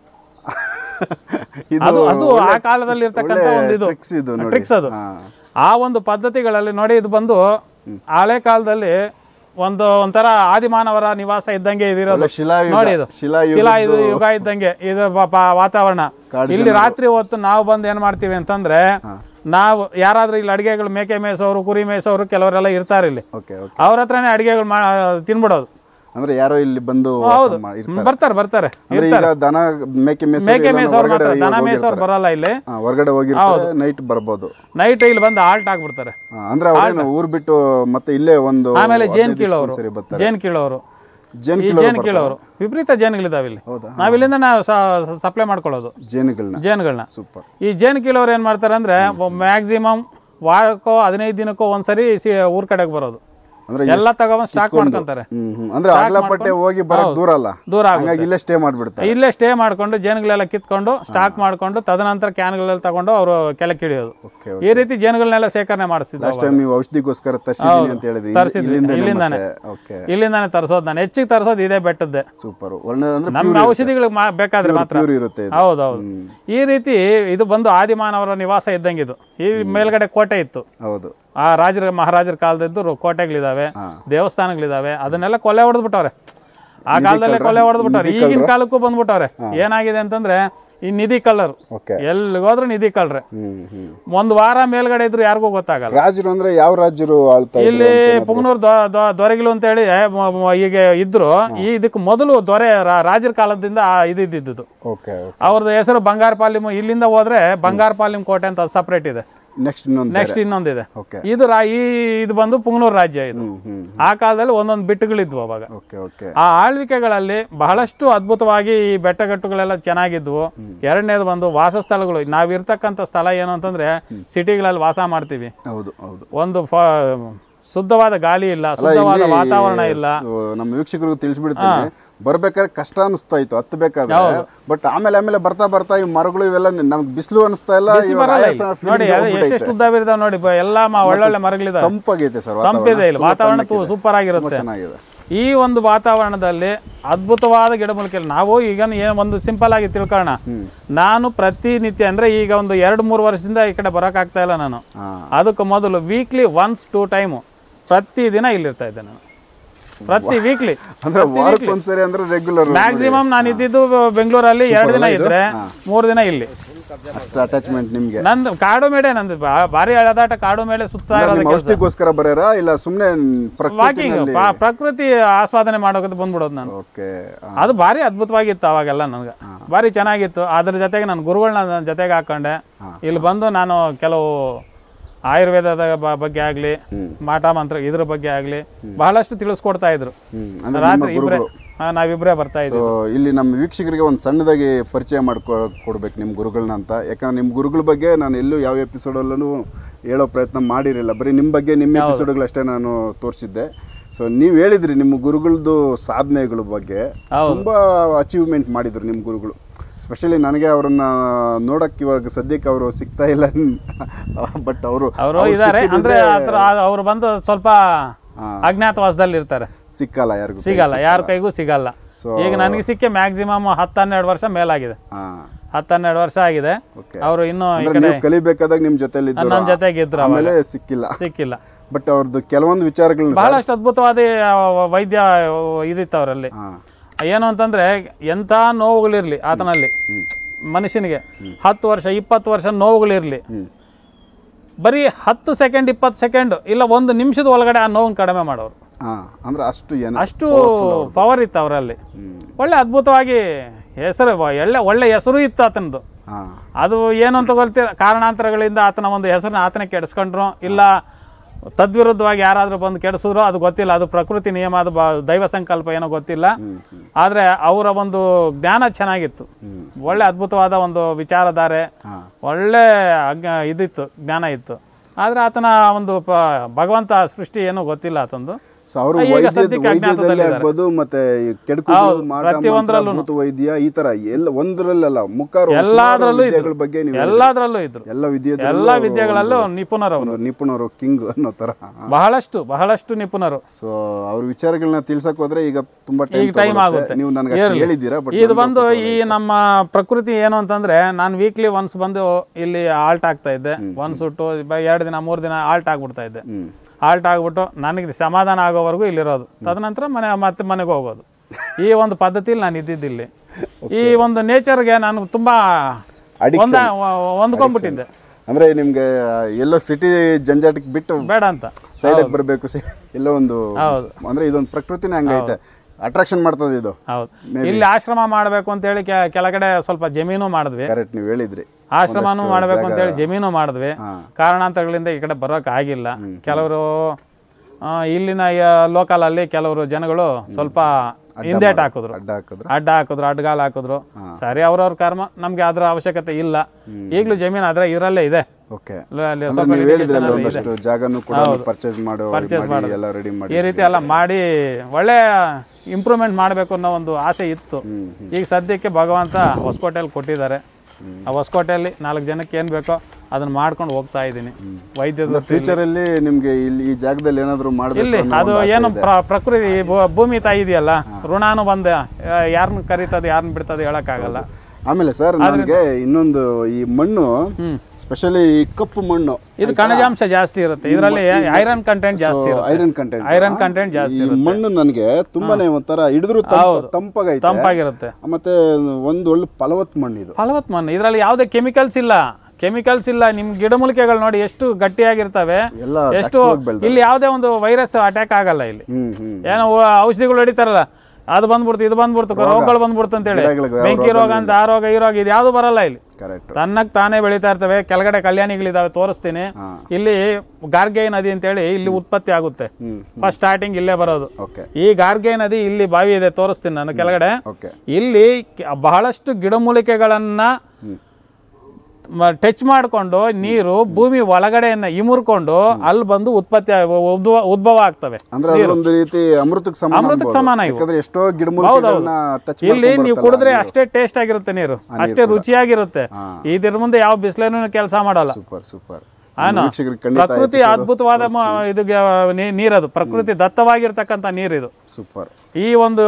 ಇದು ಅದು ಅದು ಆ ಕಾಲದಲ್ಲಿ ಇರ್ತಕ್ಕಂಥ ಒಂದು ಇದು tricks ಇದು ನೋಡಿ. ಟ್ರಿಕ್ಸ್ ಅದು ಹಾ. ಆ ಒಂದು ಪದ್ಧತಿಗಳಲ್ಲಿ ನೋಡಿ ಇದು ಬಂದು ಹಳೆ ಕಾಲದಲ್ಲಿ ಒಂದು ಒಂಥರ ಆದಿಮಾನವರ ನಿವಾಸ ಇದ್ದಂಗೆ ಇದಿರೋದು ಒಳ್ಳೆ ಶಿಲಾಯುಗ. ನೋಡಿ ಇದು ಶಿಲಾಯುಗದ್ದು- ಶಿಲಾ ಇದು ಯುಗ ಇದ್ದಂಗೆ ಇದು ಪ- ಪ- ವಾತಾವರಣ ಇಲ್ಲಿ ರಾತ್ರಿ ಹೊತ್ತು ನಾವು ಬಂದು ಏನ್ ಮಾಡ್ತೀವಿ ಅಂತಂದ್ರೆ ನಾವು ಯಾರಾದ್ರೂ ಇಲ್ಲಿ ಅಡಿಗೆಗಳು ಮೇಕೆ ಮೇಯಿಸೋರು ಕುರಿ ಮೇಯಿಸೋರು ಕೆಲವರೆಲ್ಲ ಇರ್ತಾರೆ ಇಲ್ಲಿ ಓಕೆ ಓಕೆ ಅವ್ರ ಹತ್ರನೇ ಅಡಿಗೆಗಳು ಮಾ ತಿನ್ಬಿಡೋದು ಅಂದ್ರೆ ಯಾರೋ ಇಲ್ಲಿ ಬಂದು ವಾಸ ಹೌದು ಮಾ- ಹ್ಮ್, ಇರ್ತಾರೆ ಬರ್ತಾರೆ ಬರ್ತಾರೆ ಅಂದ್ರೆ ಈಗ ದನ ಮೇಕೆ ಮೇಸೋರು ಮೇಕೆ ಎಲ್ಲಾನು ಮೇಯಿಸೋರು ಹೊರಗಡೆ ಮಾತ್ರ ದನ ಹೋಗಿರ್ತಾರೆ. ಮೇಯಿಸೋರು ಬರಲ್ಲ ಇಲ್ಲಿ ಹಾ, ಹೊರಗಡೆ ಹೋಗಿರ್ತಾರೆ ನೈಟ್ ಬರ್ಬೋದು ನೈಟ್ ಇಲ್ಲಿ ಬಂದು ಆಲ್ಟ್ ಆಗ್ಬಿಡ್ತಾರೆ ಹಾ, ಅಂದ್ರೆ ಅವ್ರೇನು ಊರ್ ಬಿಟ್ಟು ಮತ್ತೆ ಇಲ್ಲೇ ಒಂದು ಆಮೇಲೆ ಜೇನ್ ಹದಿನೈದು ದಿವ್ಸಕ್ಕೆ ಕೀಳೋರು ಒಂದ್ಸರಿ ಬರ್ತಾರೆ ಜೇನ್ ಕೀಳೋರು ಜೇನ್ ಈ ಕಿಲೋ ಜೇನು ಕೀಳೋರು ವಿಪರೀತ ಜೇನುಗಳಿದಾವೆ ಇಲ್ಲಿ ಹೌದಾ ನಾವ್ ಇಲ್ಲಿಂದ ನಾವು ಸಪ್ಲೈ ಮಾಡ್ಕೊಳ್ಳೋದು ಜೇನುಗಳನ್ನ ಜೇನುಗಳನ್ನ ಸೂಪರ್ ಈ ಜೇನು ಕೀಳೋರು ಏನ್ ಮಾಡ್ತಾರೆ ಅಂದ್ರೆ ಮ್ಯಾಕ್ಸಿಮಮ್ ವಾರಕ್ಕೋ ಹದಿನೈದು ದಿನಕ್ಕೋ ಒಂದ್ಸರಿ ಸಿ- ಊರ್ ಕಡೆಗೆ ಬರೋದು ಅಂದ್ರೆ ಎಲ್ಲ ತಗೊಂಡ್ ಸ್ಟಾಕ್ ಮಾಡ್ಕೊಂತಾರೆ ಹ್ಮ್ ಹ್ಮ್. ಅಂದ್ರೆ ಅಗಲಪಟ್ಟೆ ಹೋಗಿ ಬರಕ್ ದೂರ ಅಲ್ಲ ದೂರ ಆಗುತ್ತೆ. ಹಂಗಾಗಿ ಇಲ್ಲೇ ಸ್ಟೇ ಮಾಡ್ಬಿಡ್ತಾರೆ ಇಲ್ಲೇ ಸ್ಟೇ ಮಾಡ್ಕೊಂಡು ಜೇನುಗಳೆಲ್ಲ ಕಿತ್ಕೊಂಡು ಸ್ಟಾಕ್ ಮಾಡ್ಕೊಂಡು ತದನಂತರ ಕ್ಯಾನ್ಗಳೆಲ್ಲ ತಗೊಂಡು ಅವರು ಕೆಳಕ್ಕೆ ಇಳಿಯೋದು ಓಕೆ ಈ ರೀತಿ ಜೇನುಗಳನ್ನೆಲ್ಲ ಸೇಕರಣೆ ಮಾಡಿಸ್ತಿದ್ದ ಲಾಸ್ಟ್ ಟೈಮ್ ನೀವು ಔಷಧಿಗೋಸ್ಕರ ತರಿಸಿದೀನಿ ಅಂತ ಹೇಳಿದ್ರಿ ತರ್ಸಿದ್ವಿ. ಇಲ್ಲಿಂದ ಇಲ್ಲಿಂದಾನೆ. ಓಕೆ ಇಲ್ಲಿಂದಾನೆ ತರಿಸೋದು ನಾನು ಹೆಚ್ಚಿಗೆ ತರಿಸೋದು ಇದೇ ಬೆಟ್ಟದ್ದೇ ಸೂಪರ್ ಒಳ್ಳೆ ಅಂದ್ರೆ ನಮ್ಗೆ ಔಷಧಿಗಳಿಗೆ ಮಾ- ಬೇಕಾದ್ರೆ ಮಾತ್ರ ಪ್ಯೂರ್ ಇರುತ್ತೆ ಇದು ಹೌದೌದು ಈ ರೀತಿ ಇದು ಬಂದು ಆದಿಮಾನವರ ನಿವಾಸ ಇದ್ದಂಗಿದು ಈ ಮೇಲ್ಗಡೆ ಕೋಟೆ ಇತ್ತು ಹೌದು ಆ ರಾಜರ ಮಹಾರಾಜರ ಕಾಲದಿದ್ದು ರು- ಕೋಟೆಗಳಿದಾವೆ ದೇವಸ್ಥಾನಗಳಿದಾವೆ ಅದನ್ನೆಲ್ಲ ಕೊಲೆ ಹೊಡೆದ್ಬಿಟ್ಟವ್ರೆ ಆ ಕಾಲದಲ್ಲೇ ಕೊಲೆ ಹೊಡೆದ್ಬಿಟ್ಟವ್ರೆ ಈಗಿನ ಕಾಲಕ್ಕೂ ಬಂದ್ಬಿಟ್ಟವ್ರೆ ಏನಾಗಿದೆ ಅಂತಂದ್ರೆ ಈ ನಿಧಿ ಕಳ್ಳರು ಓಕೆ ಎಲ್ಲಿಗೋದ್ರು ನಿಧಿ ಕಳ್ರೆ ಹ್ಮ್ ಹ್ಮ್ ಒಂದ್ ವಾರ ಮೇಲ್ಗಡೆ ಇದ್ರು ಯಾರಿಗೂ ಗೊತ್ತಾಗಲ್ಲ ರಾಜರು ಅಂದ್ರೆ ಯಾವ ರಾಜರು ಆಳ್ತಾ ಇದ್ರು ಇಲ್ಲಿ ಪುಂಗನೂರು ದೊರೆಗಳು ಅಂತ ಹೇಳಿ ಮ- ಮ- ಈಗ ಇದ್ರು ಈ ಇದಕ್ಕೆ ಮೊದಲು ದೊರೆ ರಾ- ರಾಜರ ಕಾಲದಿಂದ ಆ ಇದು ಇದ್ದಿದ್ದು ಓಕೆ ಅವ್ರದ್ದು ಹೆಸರು ಬಂಗಾರಪಾಲಿಮ್ ಇಲ್ಲಿಂದ ಹೋದ್ರೆ ಬಂಗಾರಪಾಲಿಮ್ ಕೋಟೆ ಅಂತ ಸಪರೇಟ್ ಇದೆ ನೆಕ್ಸ್ಟ್ ಇನ್ನೊಂದು ನೆಕ್ಸ್ಟ್ ಇನ್ನೊಂದಿದೆ ಓಕೆ ಇದು ರಾ ಈ ಇದು ಬಂದು ಪುಂಗನೂರು ರಾಜ್ಯ ಇದು ಹ್ಮ್ ಹ್ಮ್ ಆ ಕಾಲದಲ್ಲಿ ಒಂದೊಂದು ಬಿಟ್ಟುಗಳಿದ್ವು ಅವಾಗ ಓಕೆ ಓಕೆ ಆ ಆಳ್ವಿಕೆಗಳಲ್ಲಿ ಬಹಳಷ್ಟು ಅದ್ಭುತವಾಗಿ ಈ ಬೆಟ್ಟಗಟ್ಟುಗಳೆಲ್ಲ ಚೆನ್ನಾಗಿದ್ವು ಎರಡನೇದು ಬಂದು ವಾಸಸ್ಥಳಗಳು ನಾವಿರ್ತಕ್ಕಂಥ ಸ್ಥಳ ಏನು ಅಂತಂದ್ರೆ ಸಿಟಿಗಳಲ್ಲಿ ವಾಸ ಮಾಡ್ತೀವಿ ಹೌದು ಹೌದು ಒಂದು ಫ- ಶುದ್ಧವಾದ ಗಾಳಿ ಇಲ್ಲ ಶುದ್ಧವಾದ ಇಲ್ಲಿ ವಾತಾವರಣ ಇಲ್ಲ ಸೊ, ನಮ್ಮ ವೀಕ್ಷಕರಿಗೂ ತಿಳಿಸ್ಬಿಡ್ತೀನಿ ಬರ್ಬೇಕಾದ್ರೆ ಕಷ್ಟ ಅನಿಸ್ತಾ ಇತ್ತು ಹತ್ತಬೇಕಾದ್ರೆ ಬಟ್ ಆಮೇಲೆ ಆಮೇಲೆ ಬರ್ತಾ ಬರ್ತಾ ಈ ಮರಗಳು ಇವೆಲ್ಲ ನಮ್ಗೆ ಬಿಸಿಲು ಅನಿಸ್ತಾ ಇಲ್ಲ ಇವಾಗ ಬರಲ್ಲ ಆಯಾಸ ಇಲ್ಲಿ. feeling ನೋಡಿ ಹೋಗ್ಬಿಟ್ಟೈತೆ. ಎಷ್ಟೆಷ್ಟು ಉದ್ದವಿರ್ತಾವ ನೋಡಿ ಬ- ಎಲ್ಲ ಮ- ಒಳ್ಳೊಳ್ಳೆ ಮರಗಳಿದಾವೆ ತಂಪಾಗೈತೆ ಸರ್ ತಂಪಿದೆ ಇಲ್ಲಿ ವಾತಾವರಣ ಸೂಪರ್ ಆಗಿರುತ್ತೆ ಚೆನ್ನಾಗಿದೆ ಈ ಒಂದು ವಾತಾವರಣದಲ್ಲಿ ಅದ್ಭುತವಾದ ಗಿಡಮೂಲಿಕೆ ನಾವು ಈಗ ಏನು ಒಂದು ಸಿಂಪಲ್ ಆಗಿ ತಿಳ್ಕೊಳ್ಳೋಣ ನಾನು ಪ್ರತಿನಿತ್ಯ ಅಂದ್ರೆ ಈಗ ಒಂದು ಎರಡು ಮೂರು ವರ್ಷದಿಂದ ಈ ಕಡೆ ಬರೋಕ್ಕಾಗ್ತಾ ಇಲ್ಲ ನಾನು ಹಾ ಅದಕ್ಕೆ ಮೊದಲು ವೀಕ್ಲಿ ಒನ್ಸ್ ಟೂ ಟೈಮು ಪ್ರತಿದಿನ ಇಲ್ಲಿರ್ತಾ ಇದ್ದೆ ನಾನು ಪ್ರತಿ ವೀಕ್ಲಿ ಅಂದ್ರೆ ವಾರಕ್ಕೆ ಒಂದ್ಸರಿ ಅಂದ್ರೆ ರೆಗ್ಯುಲರ್ ಮ್ಯಾಕ್ಸಿಮಮ್ ನಾನು ಇದ್ದಿದ್ದು ಬೆಂಗಳೂರಲ್ಲಿ ಎರಡು ದಿನ ಇದ್ರೆ ಮೂರು ದಿನ ಇಲ್ಲಿ ಅಷ್ಟು ಅಟ್ಯಾಚ್ಮೆಂಟ್ ನಿಮ್ಗೆ ನಂದು ಕಾಡು ಮೇಡೆ ನಂದು ಬಾ- ಭಾರಿ ಎಳೆದಾಟ ಕಾಡು ಮೇಲೆ ಸುತ್ತಾ ಇರೋದು ನಿಮ್ಮ ಔಷಧಿಗೋಸ್ಕರ ಬರೆಯರ ಇಲ್ಲ ಸುಮ್ಮನೆ ವಾಕಿಂಗ್ ಪ್ರಕೃತಿ ಆಸ್ವಾದನೆ ಮಾಡೋಕೆ ಬಂದ್ಬಿಡೋದು ನಾನು ಓಕೆ ಅದು ಭಾರಿ ಅದ್ಭುತವಾಗಿತ್ತು ಅವಾಗೆಲ್ಲ ನನಗೆ ಭಾರಿ ಚೆನ್ನಾಗಿತ್ತು ಅದ್ರ ಜೊತೆಗೆ ನಾನು ಗುರುಗಳನ್ನ ನನ್ನ ಜೊತೆಗೆ ಹಾಕೊಂಡೆ ಇಲ್ಲಿ ಬಂದು ನಾನು ಕೆಲವು ಆಯುರ್ವೇದದ ಬ- ಬಗ್ಗೆ ಆಗಲಿ ಮಾಟ ಮಂತ್ರ ಇದ್ರ ಬಗ್ಗೆ ಆಗಲಿ ಬಹಳಷ್ಟು ತಿಳಿಸ್ಕೊಡ್ತಾ ಇದ್ರು ಹ್ಮ್ ಅಂದ್ರೆ ರಾತ್ರಿ ಇಬ್ರೆ ಹಾ, ನಾವಿಬ್ರೇ ಬರ್ತಾ ಇದ್ವಿ ಸೊ ಇಲ್ಲಿ ನಮ್ಮ ವೀಕ್ಷಕರಿಗೆ ಒಂದು ಸಣ್ಣದಾಗಿ ಪರಿಚಯ ಮಾಡ್ಕೊ ಕೊಡ್ಬೇಕು ನಿಮ್ಮ ಗುರುಗಳನ್ನ ಅಂತ ಯಾಕಂದ್ರೆ ನಿಮ್ಮ ಗುರುಗಳ ಬಗ್ಗೆ ನಾನು ಎಲ್ಲೂ ಯಾವ ಎಪಿಸೋಡಲ್ಲೂ ಹೇಳೋ ಪ್ರಯತ್ನ ಮಾಡಿರಲಿಲ್ಲ ಬರೀ ನಿಮ್ಮ ಬಗ್ಗೆ ನಿಮ್ಮ ಎಪಿಸೋಡ್ಗಳಷ್ಟೇ ನಾನು ತೋರಿಸಿದ್ದೆ ಸೊ ನೀವು ಹೇಳಿದ್ರಿ ನಿಮ್ಮ ಗುರುಗಳದ್ದು ಸಾಧನೆಗಳ ಬಗ್ಗೆ ತುಂಬಾ ಅಚೀವ್ಮೆಂಟ್ ಮಾಡಿದ್ರು ನಿಮ್ಮ ಗುರುಗಳು ಸ್ಪೆಷಲಿ ನನಗೆ ಅವರನ್ನ ನೋಡಕ್ ಇವಾಗ ಸದ್ಯಕ್ಕೆ ಅವರು ಸಿಗ್ತಾ ಇಲ್ಲ ಬಟ್ ಅವರು ಅವರು ಇದಾರೆ ಅಂದ್ರೆ ಅದ್ರ ಅವ್ರು ಬಂದು ಸ್ವಲ್ಪ ಅಜ್ಞಾತವಾಸದಲ್ಲಿ ಇರ್ತಾರೆ ಸಿಕ್ಕಲ್ಲ ಯಾರಿಗೂ ಸಿಗಲ್ಲ ಯಾರ ಕೈಗೂ ಸಿಗಲ್ಲ ಸೊ ಈಗ ನನಗೆ ಸಿಕ್ಕಿ ಮ್ಯಾಕ್ಸಿಮಮ್ ಹತ್ತು ಹನ್ನೆರಡು ವರ್ಷ ಮೇಲಾಗಿದೆ ಹಾ ಹತ್ತು ಹನ್ನೆರಡು ವರ್ಷ ಆಗಿದೆ ಓಕೆ ಅವರು ಇನ್ನೂ ಈ ಅಂದ್ರೆ ಕಡೆ ನೀವು ಕಲಿಬೇಕಾದಾಗ ನಿಮ್ಮ ಜೊತೆಲಿ ನನ್ನ ಜೊತೆಗೆ ಇದ್ರು ಅವಾಗ. ಆಮೇಲೆ ಸಿಕ್ಕಿಲ್ಲ ಸಿಕ್ಕಿಲ್ಲ ಬಟ್ ಅವ್ರದ್ದು ಕೆಲವೊಂದು ವಿಚಾರಗಳನ್ನ ಬಹಳಷ್ಟು ಅದ್ಭುತವಾದ ಆ, ವೈದ್ಯ ಇದಿತ್ತು ಅವರಲ್ಲಿ ಹಾ ಏನು ಅಂತಂದ್ರೆ ಎಂಥ ನೋವುಗಳಿರ್ಲಿ ಆತನಲ್ಲಿ ಮನುಷ್ಯನಿಗೆ ಹತ್ತು ವರ್ಷ ಇಪ್ಪತ್ತು ವರ್ಷ ನೋವುಗಳಿರ್ಲಿ ಹ್ಮ್ ಬರೀ ಹತ್ತು ಸೆಕೆಂಡ್ ಇಪ್ಪತ್ತು ಸೆಕೆಂಡ್ ಇಲ್ಲ ಒಂದು ನಿಮಿಷದ ಒಳಗಡೆ ಆ ನೋವನ್ನು ಕಡಿಮೆ ಮಾಡೋರು ಹಾ ಅಂದ್ರೆ ಅಷ್ಟು ಏನ ಅಷ್ಟು ಪವರ್ ಇತ್ತು ಅವರಲ್ಲಿ ಹ್ಮ್ ಒಳ್ಳೆ ಅದ್ಭುತವಾಗಿ ಹೆಸರು ಒಳ್ಳೆ ಒಳ್ಳೆ ಹೆಸರು ಇತ್ತು ಆತನದು ಹಾ ಅದು ಏನು ಅಂತ ಗೊತ್ತಿಲ್ಲ ಕಾರಣಾಂತರಗಳಿಂದ ಆತನ ಒಂದು ಹೆಸರನ್ನ ಆತನೇ ಕೆಡಿಸ್ಕೊಂಡ್ರು ಇಲ್ಲ ತದ್ವಿರುದ್ಧವಾಗಿ ಯಾರಾದರೂ ಬಂದು ಕೆಡಿಸಿದ್ರು ಅದು ಗೊತ್ತಿಲ್ಲ ಅದು ಪ್ರಕೃತಿ ನಿಯಮ ಅದು ಬ- ದೈವ ಸಂಕಲ್ಪ ಏನೋ ಗೊತ್ತಿಲ್ಲ ಹ್ಮ್ ಹ್ಮ್ ಆದರೆ ಅವರ ಒಂದು ಜ್ಞಾನ ಚೆನ್ನಾಗಿತ್ತು ಹ್ಮ್ ಒಳ್ಳೆ ಅದ್ಭುತವಾದ ಒಂದು ವಿಚಾರಧಾರೆ ಹಾ ಒಳ್ಳೆ ಅಜ್ಞ ಇದಿತ್ತು ಜ್ಞಾನ ಇತ್ತು ಆದರೆ ಆತನ ಒಂದು ಪ ಭಗವಂತ ಸೃಷ್ಟಿ ಏನೋ ಗೊತ್ತಿಲ್ಲ ಆತಂದು ಸೊ ಅವರು ಈಗ ವೈದ್ಯ ಸದ್ಯಕ್ಕೆ ವೈದ್ಯದಲ್ಲಿ ಅಜ್ಞಾತದಲ್ಲಿದ್ದಾರೆ. ಆಗ್ಬೋದು ಮತ್ತೆ ಈ ಕೆಡುಕು ಹೌದು, ಮಾಟ ಪ್ರತಿಯೊಂದ್ರಲ್ಲೂ. ಮಂತ್ರ, ಭೂತ ವೈದ್ಯ ಈ ತರ ಎಲ್ಲ ಒಂದರಲ್ಲಲ್ಲ ಮುಕ್ಕಾರು ಸುಮಾರು ಎಲ್ಲಾದ್ರಲ್ಲೂ ವಿದ್ಯೆಗಳ ಇದ್ರು ಬಗ್ಗೆ ನೀವು ಎಲ್ಲದರಲ್ಲೂ ಇದ್ರು ಎಲ್ಲ ವಿದ್ಯೆ ಎಲ್ಲ ವಿದ್ಯೆಗಳಲ್ಲೂ ನಿಪುಣರವರು ನಿಪುಣರು ಕಿಂಗ್ ಅನ್ನೋ ತರ ಬಹಳಷ್ಟು ಬಹಳಷ್ಟು ನಿಪುಣರು ಸೊ ಅವ್ರ ವಿಚಾರಗಳನ್ನ ತಿಳ್ಸಕ್ ಹೋದ್ರೆ ಈಗ ತುಂಬಾ ಈಗ ಟೈಮ್ ಟೈಮ್ ಆಗುತ್ತೆ ನೀವು ನನಗೆ ಅಷ್ಟು ಹೇಳಿದ್ದೀರಾ ಬಟ್ ಇದು ಬಂದು ಈ ನಮ್ಮ ಪ್ರಕೃತಿ ಏನು ಅಂತಂದ್ರೆ ನಾನು ವೀಕ್ಲಿ ಒನ್ಸ್ ಬಂದು ಇಲ್ಲಿ ಆಲ್ಟ್ ಆಗ್ತಾ ಇದ್ದೆ ಒನ್ಸ್ ಬಿಟ್ಟು ಎರಡು ದಿನ ಮೂರು ದಿನ ಆಲ್ಟ್ ಆಗ್ಬಿಡ್ತಾ ಇದ್ದೆ ಹ್ಮ್ ಆಲ್ಟ್ ಆಗ್ಬಿಟ್ಟು ನನಗೆ ಸಮಾಧಾನ ಆಗೋವರೆಗೂ ಇಲ್ಲಿರೋದು ತದನಂತರ ಮನೆ ಮತ್ತೆ ಮನೆಗೆ ಹೋಗೋದು ಈ ಒಂದು ಪದ್ಧತಿಲಿ ನಾನು ಇದ್ದಿದ್ದಿಲ್ಲಿ ಈ ಒಂದು ನೇಚರ್ಗೆ ನಾನು ತುಂಬಾ Addiction. ಒಂದ ಹೊಂದ್ಕೊಂಡ್ಬಿಟ್ಟಿದ್ದೆ ಅಂದ್ರೆ ನಿಮ್ಗೆ ಎಲ್ಲೋ ಸಿಟಿ ಜಂಜಾಟಕ್ಕೆ ಬಿಟ್ಟು ಬೇಡ ಅಂತ ಸೈಡ್ ಬರಬೇಕು ಎಲ್ಲೋ ಒಂದು ಹೌದು. ಅಂದ್ರೆ ಇದೊಂದು ಪ್ರಕೃತಿನೇ ಹಂಗೈತೆ ಅಟ್ರಾಕ್ಷನ್ ಮಾಡ್ತದೆ ಇದು ಹೌದು ಇಲ್ಲಿ ಆಶ್ರಮ ಮಾಡಬೇಕು ಅಂತೇಳಿ ಕೆ- ಕೆಳಗಡೆ ಸ್ವಲ್ಪ ಜಮೀನು ಮಾಡಿದ್ವಿ ಕರೆಕ್ಟ್ ನೀವು ಹೇಳಿದ್ರಿ ಆಶ್ರಮನೂ ಮಾಡಬೇಕು ಅಂತೇಳಿ ಜಮೀನು ಮಾಡಿದ್ವಿ ಹಾ. ಕಾರಣಾಂತರಗಳಿಂದ ಈ ಕಡೆ ಬರೋಕೆ ಆಗಿಲ್ಲ ಕೆಲವರು ಆ, ಇಲ್ಲಿನ ಲೋಕಲ್ ಅಲ್ಲಿ ಕೆಲವರು ಜನಗಳು ಸ್ವಲ್ಪ ಹಿಂದೇಟ್ ಹಾಕಿದ್ರು ಅಡ್ಡ ಹಾಕಿದ್ರೆ ಅಡ್ಡ ಹಾಕಿದ್ರು ಅಡ್ಡಗಾಲ ಹಾಕಿದ್ರು ಸರಿ ಅವ್ರವ್ರ ಕರ್ಮ ನಮ್ಗೆ ಅದ್ರ ಅವಶ್ಯಕತೆ ಇಲ್ಲ ಈಗಲೂ ಜಮೀನು ಆದ್ರೆ ಇದರಲ್ಲೇ ಇದೆ ಓಕೆ ಲ- ಅಲ್ಲಿ ಅಂದ್ರೆ ಸ್ವಲ್ಪ ನೀವು ಹೇಳಿದ್ರಲ್ಲ litigation ಅಲ್ಲಿ ಇದೆ. ಒಂದಷ್ಟು ಜಾಗನೂ ಕೂಡ ಪರ್ಚೇಸ್ ಮಾಡೋ Purchase ಮಾಡಿ ಎಲ್ಲ ರೆಡಿ ಮಾಡಿ ಈ ರೀತಿ ಎಲ್ಲ ಮಾಡಿ ಒಳ್ಳೆ ಇಂಪ್ರೂವ್ಮೆಂಟ್ ಮಾಡಬೇಕು ಅನ್ನೋ ಒಂದು ಆಸೆ ಇತ್ತು ಹ್ಮ್ ಈಗ ಸದ್ಯಕ್ಕೆ ಭಗವಂತ ಹೊಸಕೋಟೆಯಲ್ಲಿ ಕೊಟ್ಟಿದ್ದಾರೆ ಆ ಹೊಸಕೋಟೆಯಲ್ಲಿ ನಾಲ್ಕು ಜನಕ್ಕೆ ಏನು ಬೇಕೋ ಅದನ್ನ ಮಾಡ್ಕೊಂಡು ಹೋಗ್ತಾ ಇದ್ದೀನಿ ವೈದ್ಯದ ಫ್ಯೂಚರ್ ಅಲ್ಲಿ ನಿಮ್ಗೆ ಇಲ್ಲಿ ಈ ಜಾಗದಲ್ಲಿ ಏನಾದ್ರು ಮಾಡ್ಬೇಕು ಇಲ್ಲಿ ಅನ್ನೋ ಅದು ಒಂದು ಆಸೆ ಏನು ಇದೆ. ಪ್ರ- ಪ್ರಕೃತಿ ಭೂ- ಭೂಮಿ ತಾಯಿ ಇದೆಯಲ್ಲ ಋಣಾನು ಬಂದ ಯಾರನ್ನ ಕರೀತದೆ ಯಾರನ್ನ ಬಿಡ್ತದೆ ಹೇಳಕ್ಕಾಗಲ್ಲ ಆಮೇಲೆ ಸರ್ ನನಗೆ ಇನ್ನೊಂದು ಈ ಮಣ್ಣು ಸ್ಪೆಷಲಿ ಈ ಕಪ್ಪು ಮಣ್ಣು ಇದು ಖನಿಜಾಂಶ ಜಾಸ್ತಿ ಇರುತ್ತೆ ಇದರಲ್ಲಿ ಐರನ್ ಕಂಟೆಂಟ್ ಜಾಸ್ತಿ ಇರುತ್ತೆ ಐರನ್ ಕಂಟೆಂಟ್ ಐರನ್ ಕಂಟೆಂಟ್ ಜಾಸ್ತಿ ಈ ಮಣ್ಣು ನನಗೆ ತುಂಬಾನೇ ಒಂಥರ ಹಿಡಿದ್ರು ತಂಪಾಗೈತೆ ತಂಪಾಗಿರುತ್ತೆ ಮತ್ತೆ ಒಂದು ಒಳ್ಳೆ ಫಲವತ್ ಮಣ್ಣು ಇದು ಫಲವತ್ ಮಣ್ಣು ಇದರಲ್ಲಿ ಯಾವುದೇ ಕೆಮಿಕಲ್ಸ್ ಇಲ್ಲ ಕೆಮಿಕಲ್ಸ್ ಇಲ್ಲ ನಿಮ್ ಗಿಡಮೂಲಿಕೆಗಳು ನೋಡಿ ಎಷ್ಟು ಗಟ್ಟಿಯಾಗಿರ್ತವೆ ಎಲ್ಲ ಎಷ್ಟು ಇಲ್ಲಿ ಯಾವುದೇ ಒಂದು ವೈರಸ್ ಅಟ್ಯಾಕ್ ಆಗಲ್ಲ ಇಲ್ಲಿ ಹ್ಮ್ ಹ್ಮ್ ಏನೋ ಔ- ಔಷಧಿಗಳು ಹೊಡಿತಾರಲ್ಲ ಅದು ಬಂದ್ಬಿಡ್ತು ಇದು ಬಂದ್ಬಿಡ್ತು ರೋಗಗಳು ಬಂದ್ಬಿಡ್ತು ಅಂತೇಳಿ ಗಿಡಗಳಿಗೆ ಯಾವ ಬೆಂಕಿ ರೋಗ ಅಂತ ಆ ರೋಗ ಈ ರೋಗ ಇದು ಯಾವುದು ಬರಲ್ಲ ಇಲ್ಲಿ ಕರೆಕ್ಟ್ ತನ್ನಕ್ ತಾನೇ ಬೆಳೀತಾ ಇರ್ತವೆ ಕೆಳಗಡೆ ಕಲ್ಯಾಣಿಗಳಿದಾವೆ ತೋರಿಸ್ತೀನಿ ಹಾ. ಇಲ್ಲಿ ಗಾರ್ಗೆ ನದಿ ಅಂತೇಳಿ ಇಲ್ಲಿ ಉತ್ಪತ್ತಿ ಆಗುತ್ತೆ ಹ್ಮ್ ಫಸ್ಟ್ ಸ್ಟಾರ್ಟಿಂಗ್ ಇಲ್ಲೇ ಬರೋದು ಓಕೆ ಈ ಗಾರ್ಗೆ ನದಿ ಇಲ್ಲಿ ಬಾವಿ ಇದೆ ತೋರಿಸ್ತೀನಿ ನಾನು ಕೆಳಗಡೆ ಓಕೆ ಇಲ್ಲಿ ಕ- ಬಹಳಷ್ಟು ಗಿಡಮೂಲಿಕೆಗಳನ್ನ ಟಚ್ ಮಾಡಿಕೊಂಡು ನೀರು ಭೂಮಿ ಒಳಗಡೆಯನ್ನ ಇಮುರ್ಕೊಂಡು ಅಲ್ಲಿ ಬಂದು ಉತ್ಪತ್ತಿ ಆಗ್- ಉದ್ಭವ ಉದ್ಭವ ಆಗ್ತವೆ ಅಂದ್ರೆ ಅದೊಂದು ರೀತಿ ಅಮೃತಕ್ಕೆ ಸಮಾನ ಅಮೃತಕ್ಕೆ ಅನ್ಬೋದು. ಸಮಾನ ಇವು. ಯಾಕಂದ್ರೆ ಎಷ್ಟೋ ಗಿಡಮೂಲಿಕೆಗಳನ್ನ ಟಚ್ ಇಲ್ಲಿ ನೀವು ಕುಡಿದ್ರೆ ಅಷ್ಟೇ ಟೇಸ್ಟ್ ಆಗಿರುತ್ತೆ ನೀರು ಅಷ್ಟೇ ರುಚಿಯಾಗಿರುತ್ತೆ ಹಾ. ಇದ್ರ ಮುಂದೆ ಯಾವ ಬಿಸಿಲೇನು ಕೆಲಸ ಮಾಡಲ್ಲ ಸೂಪರ್ ಸೂಪರ್ ಆನು. ವೀಕ್ಷಕರಿಗೆ ಖಂಡಿತ ಪ್ರಕೃತಿ ಅದ್ಭುತವಾದ ಮ- ಇದು ನೀ- ನೀರದು ಪ್ರಕೃತಿ ದತ್ತವಾಗಿರ್ತಕ್ಕಂಥ ನೀರಿದು ಸೂಪರ್ ಈ ಒಂದು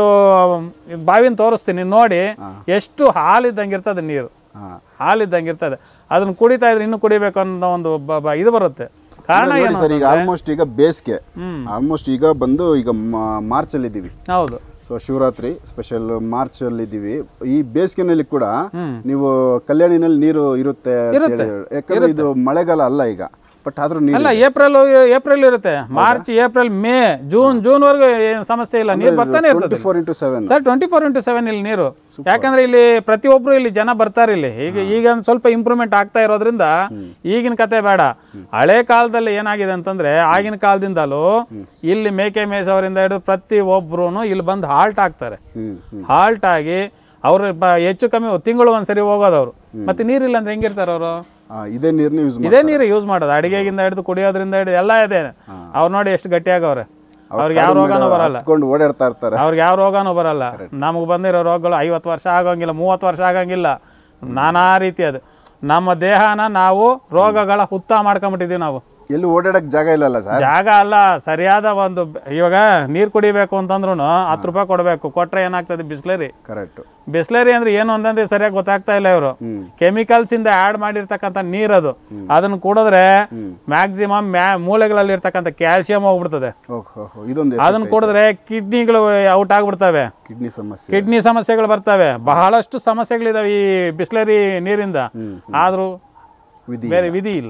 ಬಾವಿನ ತೋರಿಸ್ತೀನಿ ನೋಡಿ ಎಷ್ಟು ಹಾಲಿದ್ದಂಗಿರ್ತದೆ ನೀರು ಹಾ ಹಾಲಿದ್ದಂಗಿರ್ತದೆ ಅದನ್ನ ಕುಡಿತಾ ಇದ್ರೆ ಇನ್ನೂ ಕುಡಿಬೇಕು ಅನ್ನೋ ಒಂದು ಬ- ಬ- ಇದು ಬರುತ್ತೆ ಕಾರಣ ನೋಡಿ ಏನು ಸರ್ ಈಗ ಆಲ್ಮೋಸ್ಟ್ ಈಗ ಬೇಸಿಗೆ ಹ್ಮ್. ಆಲ್ಮೋಸ್ಟ್ ಈಗ ಬಂದು ಈಗ ಮಾರ್ಚ್ ಅಲ್ಲಿ ಇದ್ದೀವಿ ಹೌದು ಸೊ ಶಿವರಾತ್ರಿ ಸ್ಪೆಷಲ್ ಮಾರ್ಚ್ ಅಲ್ಲಿ ಇದ್ದೀವಿ ಈ ಬೇಸಿಗೆನಲ್ಲಿ ಕೂಡ ಹ್ಮ್. ನೀವು ಕಲ್ಯಾಣಿನಲ್ಲಿ ನೀರು ಇರುತ್ತೆ ಅಂತ ಇರುತ್ತೆ. ಹೇಳಿ. ಯಾಕಂದ್ರೆ ಇದು ಮಳೆಗಾಲ ಅಲ್ಲ ಈಗ ಬಟ್ ಆದ್ರೂ ನೀರು ಅಲ್ಲ ಏಪ್ರಿಲ್ ಏಪ್ರಿಲ್ ಇರುತ್ತೆ March April May June June ವರೆಗೂ ಏನು ಸಮಸ್ಯೆ ಇಲ್ಲ ನೀರು ಬರ್ತಾನೆ ಇರ್ತದೆ twenty four into seven sir twenty four into seven ಇಲ್ಲಿ ನೀರು ಯಾಕಂದ್ರೆ ಇಲ್ಲಿ ಪ್ರತಿಯೊಬ್ರು ಇಲ್ಲಿ ಜನ ಬರ್ತಾರೆ ಇಲ್ಲಿ ಈಗ ಈಗ ಒಂದ್ ಸ್ವಲ್ಪ ಇಂಪ್ರೂವ್ಮೆಂಟ್ ಆಗ್ತಾ ಇರೋದ್ರಿಂದ ಈಗಿನ ಕತೆ ಬೇಡ ಹಳೆ ಕಾಲದಲ್ಲಿ ಏನಾಗಿದೆ ಅಂತಂದ್ರೆ ಆಗಿನ ಕಾಲದಿಂದಲೂ ಇಲ್ಲಿ ಮೇಕೆ ಮೇಸವರಿಂದ ಹಿಡಿದು ಪ್ರತಿ ಒಬ್ರು ಇಲ್ಲಿ ಬಂದು ಹಾಲ್ಟ್ ಆಗ್ತಾರೆ ಹ್ಮ್ ಹ್ಮ್ ಹಾಲ್ಟ್ ಆಗಿ ಅವ್ರು ಬ- ಹೆಚ್ಚು ಕಮ್ಮಿ ತಿಂಗಳು ಒಂದ್ಸರಿ ಹೋಗೋದು ಅವರು ಮತ್ತೆ ನೀರಿಲ್ಲ ಅಂದ್ರೆ ಹೆಂಗಿರ್ತಾರೆ ಅವರು ಆ, ಇದೇ ನೀರ್ನ ಯೂಸ್ ಮಾಡಿ ಇದೇ ನೀರು ಯೂಸ್ ಮಾಡೋದು ಅಡಿಗೆಗಿಂದ ಹಿಡಿದು ಕುಡಿಯೋದ್ರಿಂದ ಹಿಡಿದು ಎಲ್ಲ ಇದೆ ಅವ್ರು ನೋಡಿ ಎಷ್ಟು ಗಟ್ಟಿಯಾಗವ್ರೆ ಅವ್ರಿಗೆ ಯಾವ ರೋಗನೂ ಬರಲ್ಲ ಹತ್ಕೊಂಡು ಓಡಾಡ್ತಾ ಇರ್ತಾರೆ ಅವ್ರಿಗೆ ಯಾವ ರೋಗನೂ ಬರಲ್ಲ ನಮಗೆ ಬಂದಿರೋ ರೋಗಗಳು ಐವತ್ತು ವರ್ಷ ಆಗಂಗಿಲ್ಲ ಮೂವತ್ತು ವರ್ಷ ಆಗಂಗಿಲ್ಲ ನಾನಾ ರೀತಿ ಅದು ನಮ್ಮ ದೇಹನ ನಾವು ರೋಗಗಳ ಹುತ್ತ ಮಾಡ್ಕೊಂಬಿಟ್ಟಿದೀವಿ ನಾವು ಎಲ್ಲಿ ಓಡಾಡಕ್ ಜಾಗ ಇಲ್ಲಲ್ಲ ಸರ್ ಜಾಗ ಅಲ್ಲ ಸರಿಯಾದ ಒಂದು ಇವಾಗ ನೀರು ಕುಡಿಬೇಕು ಅಂತಂದ್ರೂ ಹತ್ತು ರೂಪಾಯಿ ಕೊಡಬೇಕು ಕೊಟ್ರೆ ಏನಾಗ್ತದೆ ಬಿಸ್ಲರಿ ಕರೆಕ್ಟ್ ಬಿಸ್ಲರಿ ಅಂದ್ರೆ ಏನು ಅಂತಂದ್ರೆ ಸರಿಯಾಗಿ ಗೊತ್ತಾಗ್ತಾ ಇಲ್ಲ ಇವರು ಹ್ಮ್ ಕೆಮಿಕಲ್ಸ್ ಇಂದ ಆಡ್ ಮಾಡಿರ್ತಕ್ಕಂಥ ನೀರದು ಅದನ್ನ ಕುಡಿದ್ರೆ ಮ್ಯಾಕ್ಸಿಮಮ್ ಮ್ಯಾ ಮೂಳೆಗಳಲ್ಲಿ ಇರ್ತಕ್ಕಂಥ ಕ್ಯಾಲ್ಸಿಯಂ ಹೋಗ್ಬಿಡ್ತದೆ ಓಹೋ ಇದೊಂದು ಅದನ್ನ ಕುಡಿದ್ರೆ ಕಿಡ್ನಿಗಳು ಔಟ್ ಆಗ್ಬಿಡ್ತವೆ ಕಿಡ್ನಿ ಸಮಸ್ಯೆ ಕಿಡ್ನಿ ಸಮಸ್ಯೆಗಳು ಬರ್ತವೆ ಬಹಳಷ್ಟು ಸಮಸ್ಯೆಗಳಿದಾವೆ ಈ ಬಿಸ್ಲರಿ ನೀರಿಂದ ಆದ್ರೂ ವಿಧಿ ಬೇರೆ ವಿಧಿ ಇಲ್ಲ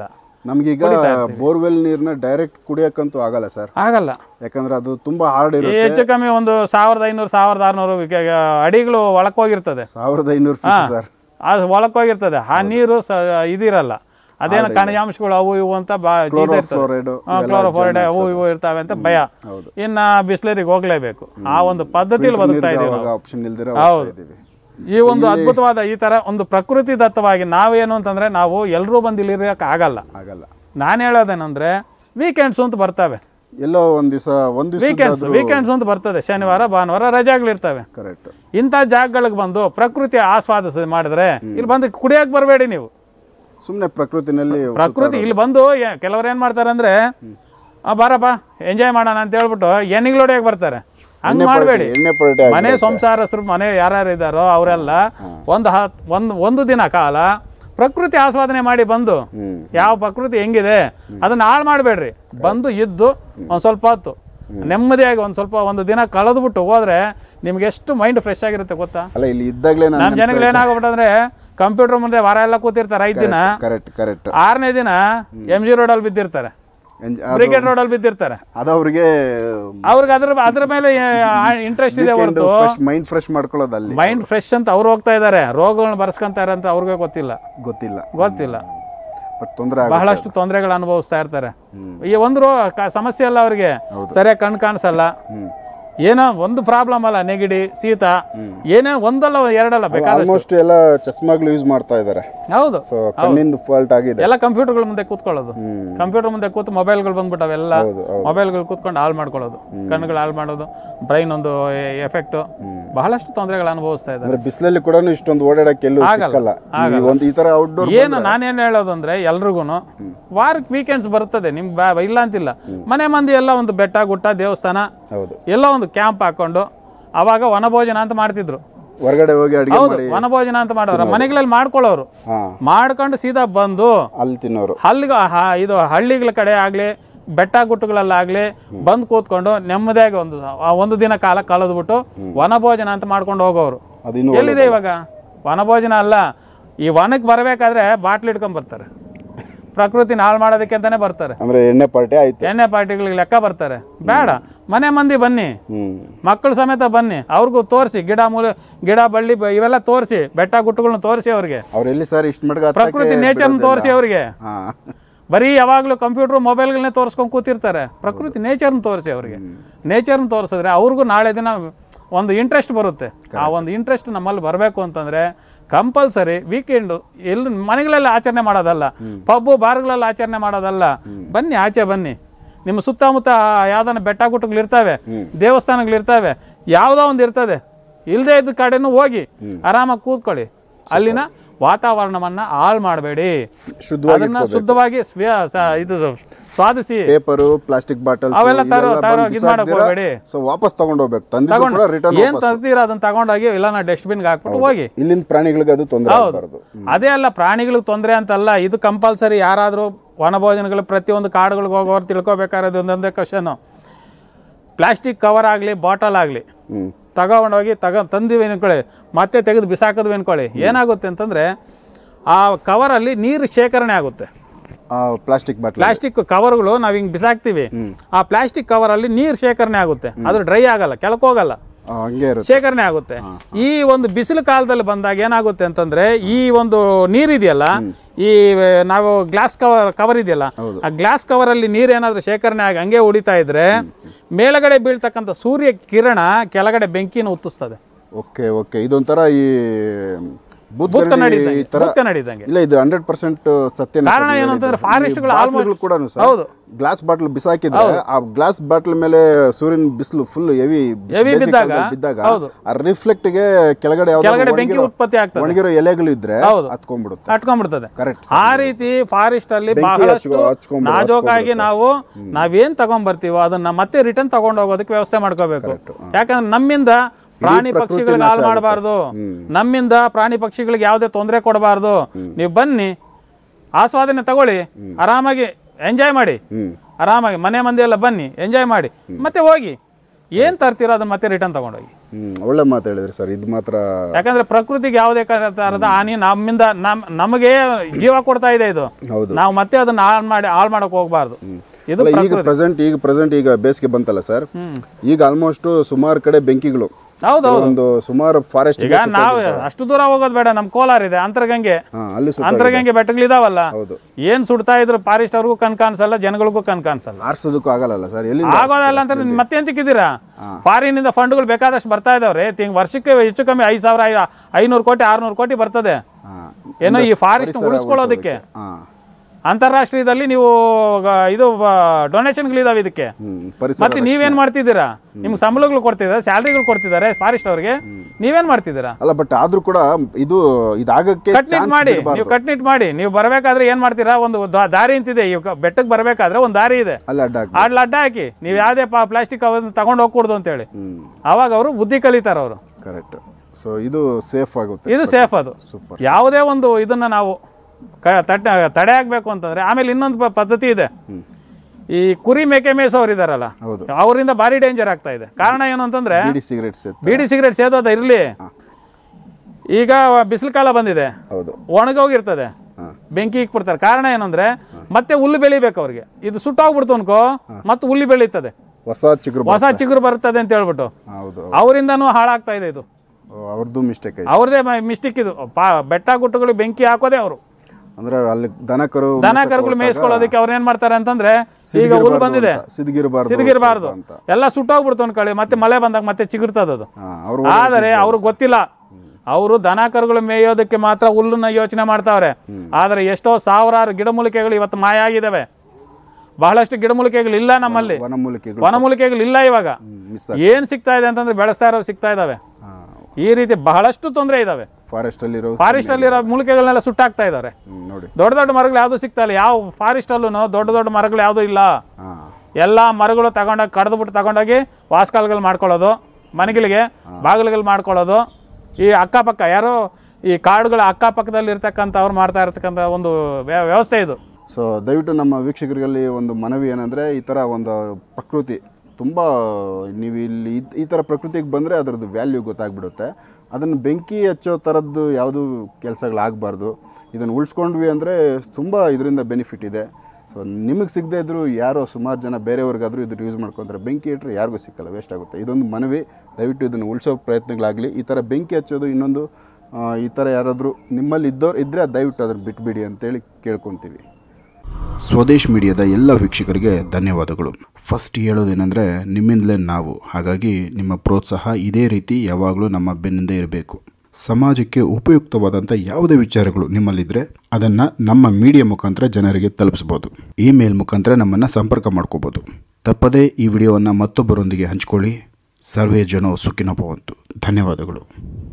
ನಮ್ಗೀಗ ಬೋರ್ವೆಲ್ ನೀರ್ನ ಡೈರೆಕ್ಟ್ ಕುಡಿಯಕ್ಕಂತೂ ಆಗಲ್ಲ ಸರ್ ಆಗಲ್ಲ ಯಾಕಂದ್ರೆ ಅದು ತುಂಬಾ ಹಾರ್ಡ್ ಈ ಇರುತ್ತೆ ಹೆಚ್ಚು ಕಮ್ಮಿ ಒಂದು ಸಾವಿರದ ಐನೂರು ಸಾವಿರದ ಆರುನೂರು ಅಡಿಗಳು ಒಳಕೋಗಿರ್ತದೆ ಸಾವಿರದ ಐನೂರು ಫೀಟ್ ಸರ್ ಅದು ಒಳಕೋಗಿರ್ತದೆ ಆ ನೀರು ಸ ಇದಿರಲ್ಲ ಅದೇನು ಖನಿಜಾಂಶಗಳು ಅವು ಇವು ಅಂತ ಬಾ ಫ್ಲೋರೈಡ್ ಕ್ಲೋರೋಫೋರೈಡ್ ಅವು ಇವು ಇರ್ತಾವೆ ಅಂತ ಭಯ ಹೌದು. ಇನ್ನ ಬಿಸ್ಲರಿಗೆ ಹೋಗ್ಲೇಬೇಕು ಆ ಒಂದು ಪದ್ಧತಿಯಲ್ಲಿ ಬದುಕ್ತಾ ಇದೀವಿ ನಾವು. ಅವಾಗ ಆಪ್ಷನ್ ಇಲ್ದಿರ ಹೌದು. ಇದ್ದೀವಿ ಈ ಒಂದು ಅದ್ಭುತವಾದ ಈ ತರ ಒಂದು ಪ್ರಕೃತಿ ದತ್ತವಾಗಿ ನಾವೇನು ಅಂತಂದ್ರೆ ನಾವು ಎಲ್ಲರೂ ಬಂದು ಇಲ್ಲಿರೋಕೆ ಆಗಲ್ಲ ಆಗಲ್ಲ ನಾನು ಹೇಳೋದೇನಂದ್ರೆ ವೀಕೆಂಡ್ಸ್ ಅಂತ ಬರ್ತವೆ ಎಲ್ಲೋ ಒಂದ್ ದಿವಸ ಒಂದ್ ದಿವಸ ವೀಕೆಂಡ್ಸ್ ವೀಕೆಂಡ್ಸ್ ಅಂತ ಬರ್ತದೆ ಶನಿವಾರ ಭಾನುವಾರ ರಜೆಗಳಿರ್ತವೆ ಕರೆಕ್ಟ್ ಇಂಥ ಜಾಗಗಳಿಗೆ ಬಂದು ಪ್ರಕೃತಿ ಆಸ್ವಾದಿಸ ಮಾಡಿದ್ರೆ ಇಲ್ಲಿ ಬಂದು ಕುಡಿಯಕ್ಕೆ ಬರಬೇಡಿ ನೀವು ಸುಮ್ನೆ ಪ್ರಕೃತಿನಲ್ಲಿ ಪ್ರಕೃತಿ ಇಲ್ಲಿ ಬಂದು ಏ- ಕೆಲವ್ರು ಏನ್ ಮಾಡ್ತಾರೆ ಅಂದ್ರೆ ಆ, ಬಾರಪ್ಪ ಎಂಜಾಯ್ ಮಾಡೋಣ ಅಂತ ಹೇಳ್ಬಿಟ್ಟು ಎಣ್ಣಿಗಳು ಹೊಡಿಯಕ್ಕೆ ಬರ್ತಾರೆ ಹಂಗ್ ಮಾಡಬೇಡಿ ಎಣ್ಣೆ ಪರಟೆ ಮನೆ ಸಂಸಾರಸ್ಥರು ಮನೆ ಯಾರ್ಯಾರು ಇದ್ದಾರೋ ಅವರೆಲ್ಲ ಒಂದು ಹತ್ ಒಂದು ಒಂದು ದಿನ ಕಾಲ ಪ್ರಕೃತಿ ಆಸ್ವಾದನೆ ಮಾಡಿ ಬಂದು ಹ್ಮ್ ಯಾವ ಪ್ರಕೃತಿ ಹೆಂಗಿದೆ ಅದನ್ನ ಹಾಳು ಮಾಡಬೇಡ್ರಿ ಬಂದು ಇದ್ದು ಒಂದು ಸ್ವಲ್ಪ ಹೊತ್ತು ನೆಮ್ಮದಿಯಾಗಿ ಒಂದು ಸ್ವಲ್ಪ ಒಂದು ದಿನ ಕಳೆದ್ಬಿಟ್ಟು ಹೋದ್ರೆ ನಿಮ್ಗೆ ಎಷ್ಟು ಮೈಂಡ್ ಫ್ರೆಶ್ ಆಗಿರುತ್ತೆ ಗೊತ್ತಾ ಅಲ್ಲ ಇಲ್ಲಿ ಇದ್ದಾಗ್ಲೇ ನಾನು ನಮ್ಮ ಜನಗಳು ಏನಾಗ್ಬಿಟ್ಟಂದ್ರೆ ಕಂಪ್ಯೂಟರ್ ಮುಂದೆ ವಾರ ಎಲ್ಲ ಕೂತಿರ್ತಾರೆ ಐದು ದಿನ ಕರೆಕ್ಟ್ ಕರೆಕ್ಟ್ ಆರನೇ ದಿನ ಎಂ ಜಿ ರೋಡಲ್ಲಿ ಬಿದ್ದಿರ್ತಾರೆ ಬ್ರಿಗೇಡ್ ರೋಡಲ್ಲಿ ಬಿದ್ದಿರ್ತಾರೆ ಅದವ್ರಿಗೆ ಅವ್ರಿಗೆ ಅದ್ರ ಅದ್ರ ಮೇಲೆ ಇಂಟ್ರೆಸ್ಟ್ ಇದೆ ಹೊರತು ಫ್ರೆಶ್ ಮೈಂಡ್ ಫ್ರೆಶ್ ಮಾಡ್ಕೊಳ್ಳೋದು ಅಲ್ಲಿ ಮೈಂಡ್ ಫ್ರೆಶ್ ಅಂತ ಅವ್ರು ಹೋಗ್ತಾ ಇದ್ದಾರೆ ರೋಗಗಳನ್ನ ಬರ್ಸ್ಕೊಂತಾರೆ ಅಂತ ಅವ್ರಿಗೆ ಗೊತ್ತಿಲ್ಲ ಗೊತ್ತಿಲ್ಲ ಗೊತ್ತಿಲ್ಲ ಬಟ್ ತೊಂದರೆ ಆಗ ಬಹಳಷ್ಟು ತೊಂದರೆಗಳು ಅನುಭವಿಸ್ತಾ ಇರ್ತಾರೆ ಈ ಒಂದು ರೋ ಕ- ಸಮಸ್ಯೆ ಅಲ್ಲ ಅವ್ರಿಗೆ ಸರಿಯಾಗಿ ಕಣ್ ಕಾಣಿಸಲ್ಲ ಹ್ಮ್ ಏನೋ ಒಂದು ಪ್ರಾಬ್ಲಮ್ ಅಲ್ಲ ನೆಗಡಿ ಶೀತ ಏನೇ ಒಂದಲ್ಲ ಎರಡಲ್ಲ ಬೇಕಾದ ಆಲ್ಮೋಸ್ಟ್ ಎಲ್ಲ ಚಸ್ಮಾಗ್ಲು ಯೂಸ್ ಮಾಡ್ತಾ ಇದ್ದಾರೆ ಹೌದು ಸೊ ಕಣ್ಣಿಂದ ಫಾಲ್ಟ್ ಆಗಿದೆ ಎಲ್ಲ ಕಂಪ್ಯೂಟರ್ಗಳ ಮುಂದೆ ಕೂತ್ಕೊಳ್ಳೋದು ಹ್ಮ್ ಕಂಪ್ಯೂಟರ್ ಮುಂದೆ ಕೂತು ಮೊಬೈಲ್ಗಳು ಬಂದ್ಬಿಟ್ಟವೆಲ್ಲ ಹೌದು ಹೌದು ಮೊಬೈಲ್ಗಳು ಕೂತ್ಕೊಂಡು ಹಾಳು ಮಾಡ್ಕೊಳ್ಳೋದು ಕಣ್ಣುಗಳು ಹಾಳು ಮಾಡೋದು ಬ್ರೈನ್ ಒಂದು ಎಫೆಕ್ಟ್ ಬಹಳಷ್ಟು ತೊಂದರೆಗಳು ಅನುಭವಿಸ್ತಾ ಇದ್ದಾರೆ ಅಂದ್ರೆ ಬಿಸಿಲಲ್ಲಿ ಕೂಡ ಇಷ್ಟೊಂದು ಓಡಾಡಕ್ಕೆ ಎಲ್ಲೂ ಸಿಕ್ಕಲ್ಲ ಈ ಒಂದು ಈ ತರ ಔಟ್ಡೋರ್ ಏನು ನಾನೇನು ಹೇಳೋದು ಅಂದ್ರೆ ಎಲ್ರಿಗೂ ವಾರಕ್ಕೆ ವೀಕೆಂಡ್ಸ್ ಬರ್ತದೆ ನಿಮ್ ಬಾ ಇಲ್ಲ ಅಂತಿಲ್ಲ ಮನೆ ಮಂದಿ ಎಲ್ಲ ಒಂದು ಬೆಟ್ಟ ಗುಟ್ಟ ದೇವಸ್ಥಾನ ಹೌದು ಎಲ್ಲ ಒಂದು ಕ್ಯಾಂಪ್ ಹಾಕೊಂಡು ಅವಾಗ ವನಭೋಜನ ಅಂತ ಮಾಡ್ತಿದ್ರು ಹೊರಗಡೆ ಹೋಗಿ ಅಡಿಗೆ ಹೌದು ಮಾಡಿ ವನಭೋಜನ ಅಂತ ಮಾಡೋರು ಮನೆಗಳಲ್ಲಿ ಮಾಡ್ಕೊಳ್ಳೋರು ಹಾ ಮಾಡ್ಕೊಂಡು ಸೀದಾ ಬಂದು ಅಲ್ಲಿ ತಿನ್ನೋರು ಹಲ್ಲಿಗ ಹ- ಇದು ಹಳ್ಳಿಗಳ ಕಡೆ ಆಗಲಿ ಬೆಟ್ಟ ಗುಟ್ಟಗಳಲ್ಲಾಗಲಿ ಬಂದು ಕೂತ್ಕೊಂಡು ನೆಮ್ಮದಿಯಾಗಿ ಒಂದು ಆ ಒಂದು ದಿನ ಕಾಲ ಕಳೆದ್ಬಿಟ್ಟು ವನಭೋಜನ ಅಂತ ಮಾಡ್ಕೊಂಡು ಹೋಗೋರು ಅದು ಇನ್ನು ಎಲ್ಲಿದೆ ಇವಾಗ ವನಭೋಜನ ಅಲ್ಲ ಈ ವನಕ್ಕೆ ಬರಬೇಕಾದ್ರೆ ಬಾಟ್ಲ್ ಇಟ್ಕೊಂಡ್ ಬರ್ತಾರೆ ಪ್ರಕೃತಿನ ಹಾಳು ಮಾಡೋದಕ್ಕೆ ಅಂತಾನೆ ಬರ್ತಾರೆ ಅಂದ್ರೆ ಎಣ್ಣೆ ಪಾರ್ಟಿ ಆಯ್ತು ಎಣ್ಣೆ ಪಾರ್ಟಿಗಳಿಗೆ ಲೆಕ್ಕ ಬರ್ತಾರೆ ಬೇಡ ಮನೆ ಮಂದಿ ಬನ್ನಿ ಹ್ಮ್ ಮಕ್ಕಳು ಸಮೇತ ಬನ್ನಿ ಅವ್ರಿಗೂ ತೋರಿಸಿ ಗಿಡ ಮೂಲ ಗಿಡ ಬಳ್ಳಿ ಬ- ಇವೆಲ್ಲ ತೋರಿಸಿ ಬೆಟ್ಟ ಗುಟ್ಟಗಳನ್ನ ತೋರಿಸಿ ಅವ್ರಿಗೆ ಅವ್ರೆಲ್ಲಿ ಸರ್ ಇಷ್ಟ ಮಟ್ಗ ಪ್ರಕೃತಿ ನೇಚರ್ನ ತೋರಿಸಿ ಅವ್ರಿಗೆ ಹಾ ಬರೀ ಯಾವಾಗಲೂ ಕಂಪ್ಯೂಟರ್ ಮೊಬೈಲ್ಗಳನ್ನೇ ತೋರಿಸ್ಕೊಂಡು ಕೂತಿರ್ತಾರೆ ಪ್ರಕೃತಿ ನೇಚರ್ನ ತೋರಿಸಿ ಅವರಿಗೆ ನೇಚರ್ನ ತೋರಿಸಿದ್ರೆ ಅವ್ರಿಗೂ ನಾಳೆ ದಿನ ಒಂದು ಇಂಟ್ರೆಸ್ಟ್ ಬರುತ್ತೆ ಆ ಒಂದು ಇಂಟ್ರೆಸ್ಟ್ ನಮ್ಮಲ್ಲಿ ಬರಬೇಕು ಅಂತಂದ್ರೆ ಕಂಪಲ್ಸರಿ ವೀಕೆಂಡು ಎಲ್ಲಿ ಮನೆಗಳಲ್ಲಿ ಆಚರಣೆ ಮಾಡೋದಲ್ಲ ಪಬ್ಬು ಬಾರ್ಗಳಲ್ಲಿ ಆಚರಣೆ ಮಾಡೋದಲ್ಲ ಬನ್ನಿ ಆಚೆ ಬನ್ನಿ ನಿಮ್ಮ ಸುತ್ತಮುತ್ತ ಯಾವ್ದಾನ ಬೆಟ್ಟ ಗುಟ್ಟಗಳು ಇರ್ತವೆ ದೇವಸ್ಥಾನಗಳು ಇರ್ತವೆ ಯಾವುದೋ ಒಂದು ಇರ್ತದೆ ಇಲ್ಲದೆ ಇದ್ದ ಕಡೆನೂ ಹೋಗಿ ಆರಾಮಾಗಿ ಕೂತ್ಕೊಳ್ಳಿ ಅಲ್ಲಿನ ವಾತಾವರಣವನ್ನ ಹಾಳು ಮಾಡಬೇಡಿ ಶುದ್ಧವಾಗಿ ಅದನ್ನ ಶುದ್ಧವಾಗಿ ಸ್ವ- ಸ- ಇದು ಸ್ವಾದಿಸಿ ಪೇಪರು ಪ್ಲಾಸ್ಟಿಕ್ ಬಾಟಲ್ ಅವೆಲ್ಲ ತರೋ ತರೋ ಇದು ಮಾಡಕ್ ಹೋಗ್ಬೇಡಿ ಸೊ ವಾಪಸ್ ತಗೊಂಡ್ ಹೋಗ್ಬೇಕು ತಂದಿದ್ದು ಕೂಡ ರಿಟರ್ನ್ ಏನ್ ತರ್ತೀರ ಅದನ್ನ ತಗೊಂಡೋಗಿ ಇಲ್ಲ ನಾ ಡಸ್ಟ್ಬಿನ್ಗೆ ಹಾಕ್ಬಿಟ್ಟು ಹೋಗಿ ಇಲ್ಲಿಂದ ಪ್ರಾಣಿಗಳಿಗೆ ಅದು ತೊಂದರೆ ಆಗಬಾರ್ದು ಅದೇ ಅಲ್ಲ ಪ್ರಾಣಿಗಳಿಗೆ ತೊಂದರೆ ಅಂತಲ್ಲ ಇದು ಕಂಪಲ್ಸರಿ ಯಾರಾದರೂ ವನಭೋಜನಗಳು ಪ್ರತಿಯೊಂದು ಕಾಡುಗಳಿಗೆ ಹೋಗೋರು ತಿಳ್ಕೊಬೇಕಾದ್ರೆ ಒಂದೊಂದೇ ಕ್ವಶನು ಪ್ಲಾಸ್ಟಿಕ್ ಕವರ್ ಆಗಲಿ ಬಾಟಲ್ ಆಗಲಿ ಹ್ಮ್ ತಗೊಂಡೋಗಿ ತಗ ತಂದಿವಿ ಅನ್ಕೊಳ್ಳಿ ಮತ್ತೆ ತೆಗೆದು ಬಿಸಾಕಿದ್ವಿ ಅನ್ಕೊಳ್ಳಿ ಏನಾಗುತ್ತೆ ಅಂತಂದ್ರೆ ಆ ಕವರಲ್ಲಿ ನೀರು ಶೇಖರಣೆ ಆಗುತ್ತೆ ಪ್ಲಾಸ್ಟಿಕ್ ಬಾಟ್ಲ್ ಪ್ಲಾಸ್ಟಿಕ್ ಕವರ್ಗಳು ನಾವು ಹಿಂಗೆ ಬಿಸಾಕ್ತಿವಿ ಆ ಪ್ಲಾಸ್ಟಿಕ್ ಕವರಲ್ಲಿ ನೀರು ಶೇಖರಣೆ ಆಗುತ್ತೆ ಅದು ಡ್ರೈ ಆಗಲ್ಲ ಕೆಳಕೋಗಲ್ಲ ಹಂಗೆ ಇರುತ್ತೆ ಶೇಖರಣೆ ಆಗುತ್ತೆ ಈ ಒಂದು ಬಿಸಿಲು ಕಾಲದಲ್ಲಿ ಬಂದಾಗ ಏನಾಗುತ್ತೆ ಅಂತಂದ್ರೆ ಈ ಒಂದು ನೀರಿದೆಯಲ್ಲ ಈ ನಾವು ಗ್ಲಾಸ್ ಕವರ್ ಕವರ್ ಇದೆಯಲ್ಲ ಆ ಗ್ಲಾಸ್ ಕವರ್ ಅಲ್ಲಿ ನೀರು ಏನಾದ್ರೂ ಶೇಖರಣೆ ಆಗಿ ಹಂಗೆ ಉಳಿತಾ ಇದ್ರೆ ಮೇಲ್ಗಡೆ ಬೀಳ್ತಕ್ಕಂಥ ಸೂರ್ಯ ಕಿರಣ ಕೆಳಗಡೆ ಬೆಂಕಿನ ಉತ್ತಿಸ್ತದೆ ಓಕೆ ಓಕೆ ಇದೊಂಥರ ಈ ಬುದ್ಧ ಬುದ್ಧ ಗಣಿ ನಡೀದಂಗೆ ಈ ತರ ಬುದ್ಧ ನಡೀದಂಗೆ ಇಲ್ಲ ಇದು ಹಂಡ್ರೆಡ್ ಪರ್ಸೆಂಟ್ ಸತ್ಯ ಕಾರಣ ಏನು ಅಂತಂದ್ರೆ ಫಾರೆಸ್ಟ್ಗಳು ಆಲ್ಮೋಸ್ಟ್ ಕೂಡ ಹೌದು ಗ್ಲಾಸ್ ಬಾಟ್ಲ್ ಬಿಸಾಕಿದ್ರೆ ಆ ಗ್ಲಾಸ್ ಬಾಟ್ಲ್ ಮೇಲೆ ಸೂರ್ಯನ ಬಿಸಿಲು ಫುಲ್ ಹೆವಿ Heavy ಬಿದ್ದಾಗ, ಬಿದ್ದಾಗ ಹೌದು. ಆ ರಿಫ್ಲೆಕ್ಟ್ ಗೆ ಕೆಳಗಡೆ ಯಾವ್ದಾದ್ರು ಕೆಳಗಡೆ ಬೆಂಕಿ ಒಣಗಿರೋ- ಉತ್ಪತ್ತಿ ಆಗ್ತದೆ ಒಣಗಿರೋ ಎಲೆಗಳು ಇದ್ರೆ ಹೌದು. ಹತ್ಕೊಂಡ್ಬಿಡುತ್ತೆ ಕಟ್ಕೊಂಡ್ಬಿಡ್ತದೆ ಕರೆಕ್ಟ್ ಆ ರೀತಿ ಫಾರೆಸ್ಟ್ ಅಲ್ಲಿ ಬೆಂಕಿ ಬಹಳಷ್ಟು ಹಚ್ಕೊ- ಹಚ್ಕೊಂಡ್ಬಿಡು- ನಾಜೂಕಾಗಿ ನಾವು ನಾವೇನ್ ತಗೊಂಡ್ ಬರ್ತೀವೋ ಅದನ್ನ ಮತ್ತೆ ರಿಟರ್ನ್ ತಗೊಂಡ್ ಹೋಗೋದಕ್ಕೆ ವ್ಯವಸ್ಥೆ ಮಾಡ್ಕೋಬೇಕು ಯಾಕಂದ್ರೆ ನಮ್ಮಿಂದ ಪ್ರಾಣಿ ಪಕ್ಷಿಗಳಿಗೆ ಹಾಳು ಮಾಡಬಾರ್ದು ನಮ್ಮಿಂದ ಪ್ರಾಣಿ ಪಕ್ಷಿಗಳಿಗೆ ಯಾವುದೇ ತೊಂದರೆ ಕೊಡಬಾರ್ದು ನೀವು ಬನ್ನಿ ಆಸ್ವಾದನೆ ತಗೊಳ್ಳಿ ಆರಾಮಾಗಿ ಎಂಜಾಯ್ ಮಾಡಿ ಹ್ಮ್ ಆರಾಮಾಗಿ ಮನೆ ಮಂದಿ ಎಲ್ಲ ಬನ್ನಿ ಎಂಜಾಯ್ ಮಾಡಿ ಮತ್ತೆ ಹೋಗಿ ಏನ್ ತರ್ತೀರೋ ಅದನ್ನ ಮತ್ತೆ ರಿಟರ್ನ್ ತಗೊಂಡೋಗಿ ಹ್ಮ್ ಒಳ್ಳೆ ಮಾತು ಹೇಳಿದ್ರಿ ಸರ್ ಇದು ಮಾತ್ರ ಯಾಕಂದ್ರೆ ಪ್ರಕೃತಿಗೆ ಯಾವುದೇ ಕ- ತರದ ಹಾನಿ ನಮ್ಮಿಂದ ನಮ್ ನಮಗೆ ಜೀವ ಕೊಡ್ತಾ ಇದೆ ಇದು ಹೌದು ನಾವು ಮತ್ತೆ ಅದನ್ನ ಹಾಳು ಮಾಡಿ ಹಾಳು ಮಾಡಕ್ ಹೋಗ್ಬಾರ್ದು ಇದು ಅಲ್ಲ, ಈಗ ಪ್ರೆಸೆಂಟ್ ಈಗ ಪ್ರೆಸೆಂಟ್ ಈಗ ಬೇಸಿಗೆ ಬಂತಲ್ಲ ಸರ್ ಹ್ಮ್ ಈಗ ಆಲ್ಮೋಸ್ಟ್ ಸುಮಾರು ಕಡೆ ಬೆಂಕಿಗಳು ಹೌದು ಒಂದು ಸುಮಾರು ಫಾರೆಸ್ಟ್ ಈಗ ನಾವು ಅಷ್ಟು ದೂರ ಹೋಗೋದು ಬೇಡ ನಮ್ ಕೋಲಾರ ಇದೆ ಅಂತರ್ಗಂಗೆ ಹಾ ಅಲ್ಲಿ ಸುತ್ತ ಅಂತರ್ಗಂಗೆ ಬೆಟ್ಟಗಳಿದಾವಲ್ಲ ಹೌದು ಏನ್ ಸುಡ್ತಾ ಇದ್ರು ಫಾರೆಸ್ಟ್ ಅವ್ರಿಗೂ ಕಣ್ ಕಾಣಿಸಲ್ಲ ಜನಗಳಿಗೂ ಕಣ್ ಕಾಣಿಸಲ್ಲ ಆರ್ಸೋದಕ್ಕೂ ಆಗಲ್ಲ ಸರ್ ಎಲ್ಲಿ ಆಗೋದಲ್ಲ ಅಂತ ಮತ್ತೆ ಎಂತಕ್ಕಿದ್ದೀರಾ ಫಾರಿನ್ ಇಂದ ಫಂಡ್ಗಳು ಬೇಕಾದಷ್ಟು ಬರ್ತಾ ಇದಾವ್ರೆ ತಿಂಗ್ ವರ್ಷಕ್ಕೆ ಹೆಚ್ಚು ಕಮ್ಮಿ ಐದು ಸಾವಿರ ಐ- ಐನೂರು ಕೋಟಿ ಆರ್ನೂರು ಕೋಟಿ ಬರ್ತದೆ ಹಾ ಏನೋ ಈ ಫಾರೆಸ್ಟ್ ಉಳಿಸ್ಕೊಳ್ಳೋದಕ್ಕೆ ಹಾ ಅಂತಾರಾಷ್ಟ್ರೀಯದಲ್ಲಿ ನೀವು ಗ- ಇದು ಡೊನೇಷನ್ಗಳಿದಾವೆ ಇದಕ್ಕೆ ಹ್ಮ್ ಪರಿಸರ ಮತ್ತೆ ನೀವೇನ್ ಮಾಡ್ತಿದ್ದೀರಾ ನಿಮ್ಗೆ ಸಂಬಳಗಳು ಕೊಡ್ತಿದ್ದಾರೆ ಸ್ಯಾಲ್ರಿಗಳು ಕೊಡ್ತಿದ್ದಾರೆ ಫಾರೆಸ್ಟ್ ಅವ್ರಿಗೆ ನೀವೇನ್ ಮಾಡ್ತಿದ್ದೀರಾ ಅಲ್ಲ ಬಟ್ ಆದ್ರೂ ಕೂಡ ಇದು ಇದಾಗಕ್ಕೆ ಕಟ್ನಿಟ್ ಚಾನ್ಸ್ ಮಾಡಿ ನೀವು ಕಟ್ನಿಟ್ ಮಾಡಿ ನೀವು ಬರಬೇಕಾದ್ರೆ ಏನ್ ಮಾಡ್ತೀರಾ ಒಂದು ದ- ದಾರಿ ಅಂತಿದೆ ಈಗ ಬೆಟ್ಟಕ್ಕೆ ಬರಬೇಕಾದ್ರೆ ಒಂದು ದಾರಿ ಇದೆ ಅಲ್ಲಿ ಅಡ್ಡ ಹಾಕ್ಬೇಕು. ಆಡ್ಲ ಅಡ್ಡ ಹಾಕಿ ನೀವು ಯಾವುದೇ ಪ್ಲಾಸ್ಟಿಕ್ ಅವನ್ನ ತಗೊಂಡು ಹೋಗ್ಕೂಡ್ದು ಅಂತೇಳಿ ಹ್ಮ್ ಅವಾಗ ಅವರು ಬುದ್ಧಿ ಕಲಿತಾರೆ ಅವರು ಕರೆಕ್ಟ್ ಸೊ ಇದು ಸೇಫ್ ಆಗುತ್ತೆ ಇದು ಸೇಫ್ ಅದು ಸೂಪರ್ ಯಾವುದೇ ಒಂದು ಇದನ್ನ ನಾವು ಕ ತಟ್ಟೆ ತಡೆ ಆಗ್ಬೇಕು ಅಂತಂದ್ರೆ ಆಮೇಲೆ ಇನ್ನೊಂದು ಪ- ಪದ್ಧತಿ ಇದೆ ಹ್ಮ್ ಈ ಕುರಿ ಮೇಕೆ ಮೇಸೋರು ಇದಾರಲ್ಲ ಹೌದು ಅವರಿಂದ ಭಾರಿ ಡೇಂಜರ್ ಆಗ್ತಾ ಇದೆ ಕಾರಣ ಏನು ಅಂತಂದ್ರೆ ಬೀಡಿ ಸಿಗರೇಟ್ಸ್ ಬೀಡಿ ಸಿಗರೇಟ್ ಸೇದೋದ ಇರಲಿ ಈಗ ಬಿಸಿಲು ಕಾಲ ಬಂದಿದೆ ಹೌದು ಒಣಗೋಗಿರ್ತದೆ ಹಾ ಬೆಂಕಿ ಇಕ್ಬಿಡ್ತಾರೆ ಕಾರಣ ಏನಂದ್ರೆ ಮತ್ತೆ ಹುಲ್ಲು ಬೆಳಿಬೇಕು ಅವ್ರಿಗೆ ಇದು ಸುಟ್ಟೋಗ್ಬಿಡ್ತು ಅನ್ಕೋ ಮತ್ತೆ ಹುಲ್ಲು ಬೆಳೀತದೆ ಹೊಸ ಚಿಗುರು ಹೊಸ ಚಿಗುರು ಬರ್ತದೆ ಅಂತ ಹೇಳ್ಬಿಟ್ಟು ಹೌದು ಅವರಿಂದನೂ ಹಾಳಾಗ್ತಾ ಇದೆ ಇದು ಅವ್ರದ್ದು ಮಿಸ್ಟೇಕ್ ಐತೆ ಅವ್ರದೇ ಮಿಸ್ಟೇಕ್ ಇದು ಪಾ ಬೆಟ್ಟ ಗುಟ್ಟಗಳಿಗೆ ಬೆಂಕಿ ಹಾಕೋದೇ ಅವರು ಅಂದ್ರೆ ಅಲ್ಲಿ ದನ ಕರು ದನ ಕರುಗಳು ಮೇಯಿಸ್ಕೊಳ್ಳೋದಕ್ಕೆ ಅವ್ರು ಏನ್ ಮಾಡ್ತಾರೆ ಅಂತಂದ್ರೆ ಈಗ ಹುಲ್ಲು ಬಂದಿದೆ ಸಿದ್ಗಿರಬಾರ್ದು ಸಿದಗಿರಬಾರ್ದು ಎಲ್ಲ ಸುಟ್ಟೋಗ್ಬಿಡ್ತು ಅನ್ಕೊಳ್ಳಿ ಮತ್ತೆ ಮಳೆ ಬಂದಾಗ ಮತ್ತೆ ಚಿಗುರ್ತದ ಅದು ಹಾ ಅವರು ಆದರೆ ಅವ್ರಿಗೆ ಗೊತ್ತಿಲ್ಲ ಅವರು ದನ ಕರುಗಳು ಮೇಯೋದಕ್ಕೆ ಮಾತ್ರ ಹುಲ್ಲನ್ನ ಯೋಚನೆ ಮಾಡ್ತಾವ್ರೆ ಆದರೆ ಎಷ್ಟೋ ಸಾವಿರಾರು ಗಿಡಮೂಲಿಕೆಗಳು ಇವತ್ತು ಮಾಯ ಆಗಿದಾವೆ ಬಹಳಷ್ಟು ಗಿಡಮೂಲಿಕೆಗಳು ಇಲ್ಲ ನಮ್ಮಲ್ಲಿ ವನಮೂಲಿಕೆಗಳು ವನಮೂಲಿಕೆಗಳು ಇಲ್ಲ ಇವಾಗ ಮಿಸ್ ಏನ್ ಸಿಗ್ತಾ ಇದೆ ಅಂತಂದ್ರೆ ಬೆಳೆಸ್ತಾ ಇರೋ ಸಿಗ್ತಾ ಇದಾವೆ ಈ ರೀತಿ ಬಹಳಷ್ಟು ತೊಂದರೆ ಇದಾವೆ ಫಾರೆಸ್ಟ್ ಅಲ್ಲಿರೋ ಫಾರೆಸ್ಟ್ ಅಲ್ಲಿರೋ ಮೂಲಿಕೆಗಳನ್ನೆಲ್ಲ ಸುಟ್ಟಾಕ್ತಾ ಇದಾರೆ ಹ್ಮ್, ನೋಡಿ ದೊಡ್ಡ ದೊಡ್ಡ ಮರಗಳು ಯಾವುದು ಸಿಗ್ತಾ ಇಲ್ಲ ಯಾವ ಫಾರೆಸ್ಟ್ ಅಲ್ಲೂ ದೊಡ್ಡ ದೊಡ್ಡ ಮರಗಳು ಯಾವುದು ಇಲ್ಲ ಹಾ ಎಲ್ಲ ಮರಗಳು ತಗೊಂಡೋಗಿ ಕಡ್ದುಬಿಟ್ಟು ತಗೊಂಡೋಗಿ ವಾಸ್ಕಾಲ್ಗಳು ಮಾಡ್ಕೊಳ್ಳೋದು ಮನೆಗಳಿಗೆ ಬಾಗಿಲುಗಳು ಮಾಡ್ಕೊಳ್ಳೋದು ಈ ಅಕ್ಕಪಕ್ಕ ಯಾರೋ ಈ ಕಾಡುಗಳ ಅಕ್ಕಪಕ್ಕದಲ್ಲಿ ಇರ್ತಕ್ಕಂಥ ಅವ್ರು ಮಾಡ್ತಾ ಇರ್ತಕ್ಕಂಥ ಒಂದು ವ್ಯ- ವ್ಯವಸ್ಥೆ ಇದು ಸೊ ದಯವಿಟ್ಟು ನಮ್ಮ ವೀಕ್ಷಕರಲ್ಲಿ ಒಂದು ಮನವಿ ಏನಂದರೆ ಈ ಥರ ಒಂದು ಪ್ರಕೃತಿ ತುಂಬ ನೀವು ಇಲ್ಲಿ ಈ- ಈ ಥರ ಪ್ರಕೃತಿಗೆ ಬಂದರೆ ಅದರದ್ದು ವ್ಯಾಲ್ಯೂ ಗೊತ್ತಾಗ್ಬಿಡುತ್ತೆ ಅದನ್ನು ಬೆಂಕಿ ಹಚ್ಚೋ ಥರದ್ದು ಯಾವುದು ಕೆಲಸಗಳಾಗಬಾರ್ದು ಇದನ್ನು ಉಳಿಸ್ಕೊಂಡ್ವಿ ಅಂದರೆ ತುಂಬ ಇದರಿಂದ ಬೆನಿಫಿಟ್ ಇದೆ ಸೊ ನಿಮಗೆ ಸಿಗದೇ ಇದ್ದರೂ ಯಾರೋ ಸುಮಾರು ಜನ ಬೇರೆಯವ್ರಿಗಾದರೂ ಇದನ್ನು ಯೂಸ್ ಮಾಡ್ಕೊತಾರೆ ಬೆಂಕಿ ಇಟ್ಟರೆ ಯಾರಿಗೂ ಸಿಕ್ಕಲ್ಲ ವೇಸ್ಟ್ ಆಗುತ್ತೆ ಇದೊಂದು ಮನವಿ ದಯವಿಟ್ಟು ಇದನ್ನು ಉಳಿಸೋ ಪ್ರಯತ್ನಗಳಾಗಲಿ ಈ ಥರ ಬೆಂಕಿ ಹಚ್ಚೋದು ಇನ್ನೊಂದು ಆ, ಈ ಥರ ಯಾರಾದರೂ ನಿಮ್ಮಲ್ಲಿ ಇದ್ದವ್ರು ಇದ್ದರೆ ದಯವಿಟ್ಟು ಅದನ್ನು ಬಿಟ್ಬಿಡಿ ಅಂತೇಳಿ ಕೇಳ್ಕೊತೀವಿ ಸ್ವದೇಶ್ ಮೀಡಿಯಾದ ಎಲ್ಲ ವೀಕ್ಷಕರಿಗೆ ಧನ್ಯವಾದಗಳು ಫಸ್ಟ್ ಹೇಳೋದೇನೆಂದರೆ ನಿಮ್ಮಿಂದಲೇ ನಾವು ಹಾಗಾಗಿ ನಿಮ್ಮ ಪ್ರೋತ್ಸಾಹ ಇದೇ ರೀತಿ ಯಾವಾಗಲೂ ನಮ್ಮ ಬೆನ್ನಿಂದ ಇರಬೇಕು ಸಮಾಜಕ್ಕೆ ಉಪಯುಕ್ತವಾದಂಥ ಯಾವುದೇ ವಿಚಾರಗಳು ನಿಮ್ಮಲ್ಲಿದ್ದರೆ ಅದನ್ನು ನಮ್ಮ ಮೀಡಿಯಾ ಮುಖಾಂತರ ಜನರಿಗೆ ತಲುಪಿಸ್ಬೋದು ಇಮೇಲ್ ಮುಖಾಂತರ ನಮ್ಮನ್ನು ಸಂಪರ್ಕ ಮಾಡ್ಕೋಬೋದು ತಪ್ಪದೇ ಈ ವಿಡಿಯೋವನ್ನು ಮತ್ತೊಬ್ಬರೊಂದಿಗೆ ಹಂಚಿಕೊಳ್ಳಿ ಸರ್ವೇ ಜನೋ ಸುಖಿನೋ ಭವಂತು ಧನ್ಯವಾದಗಳು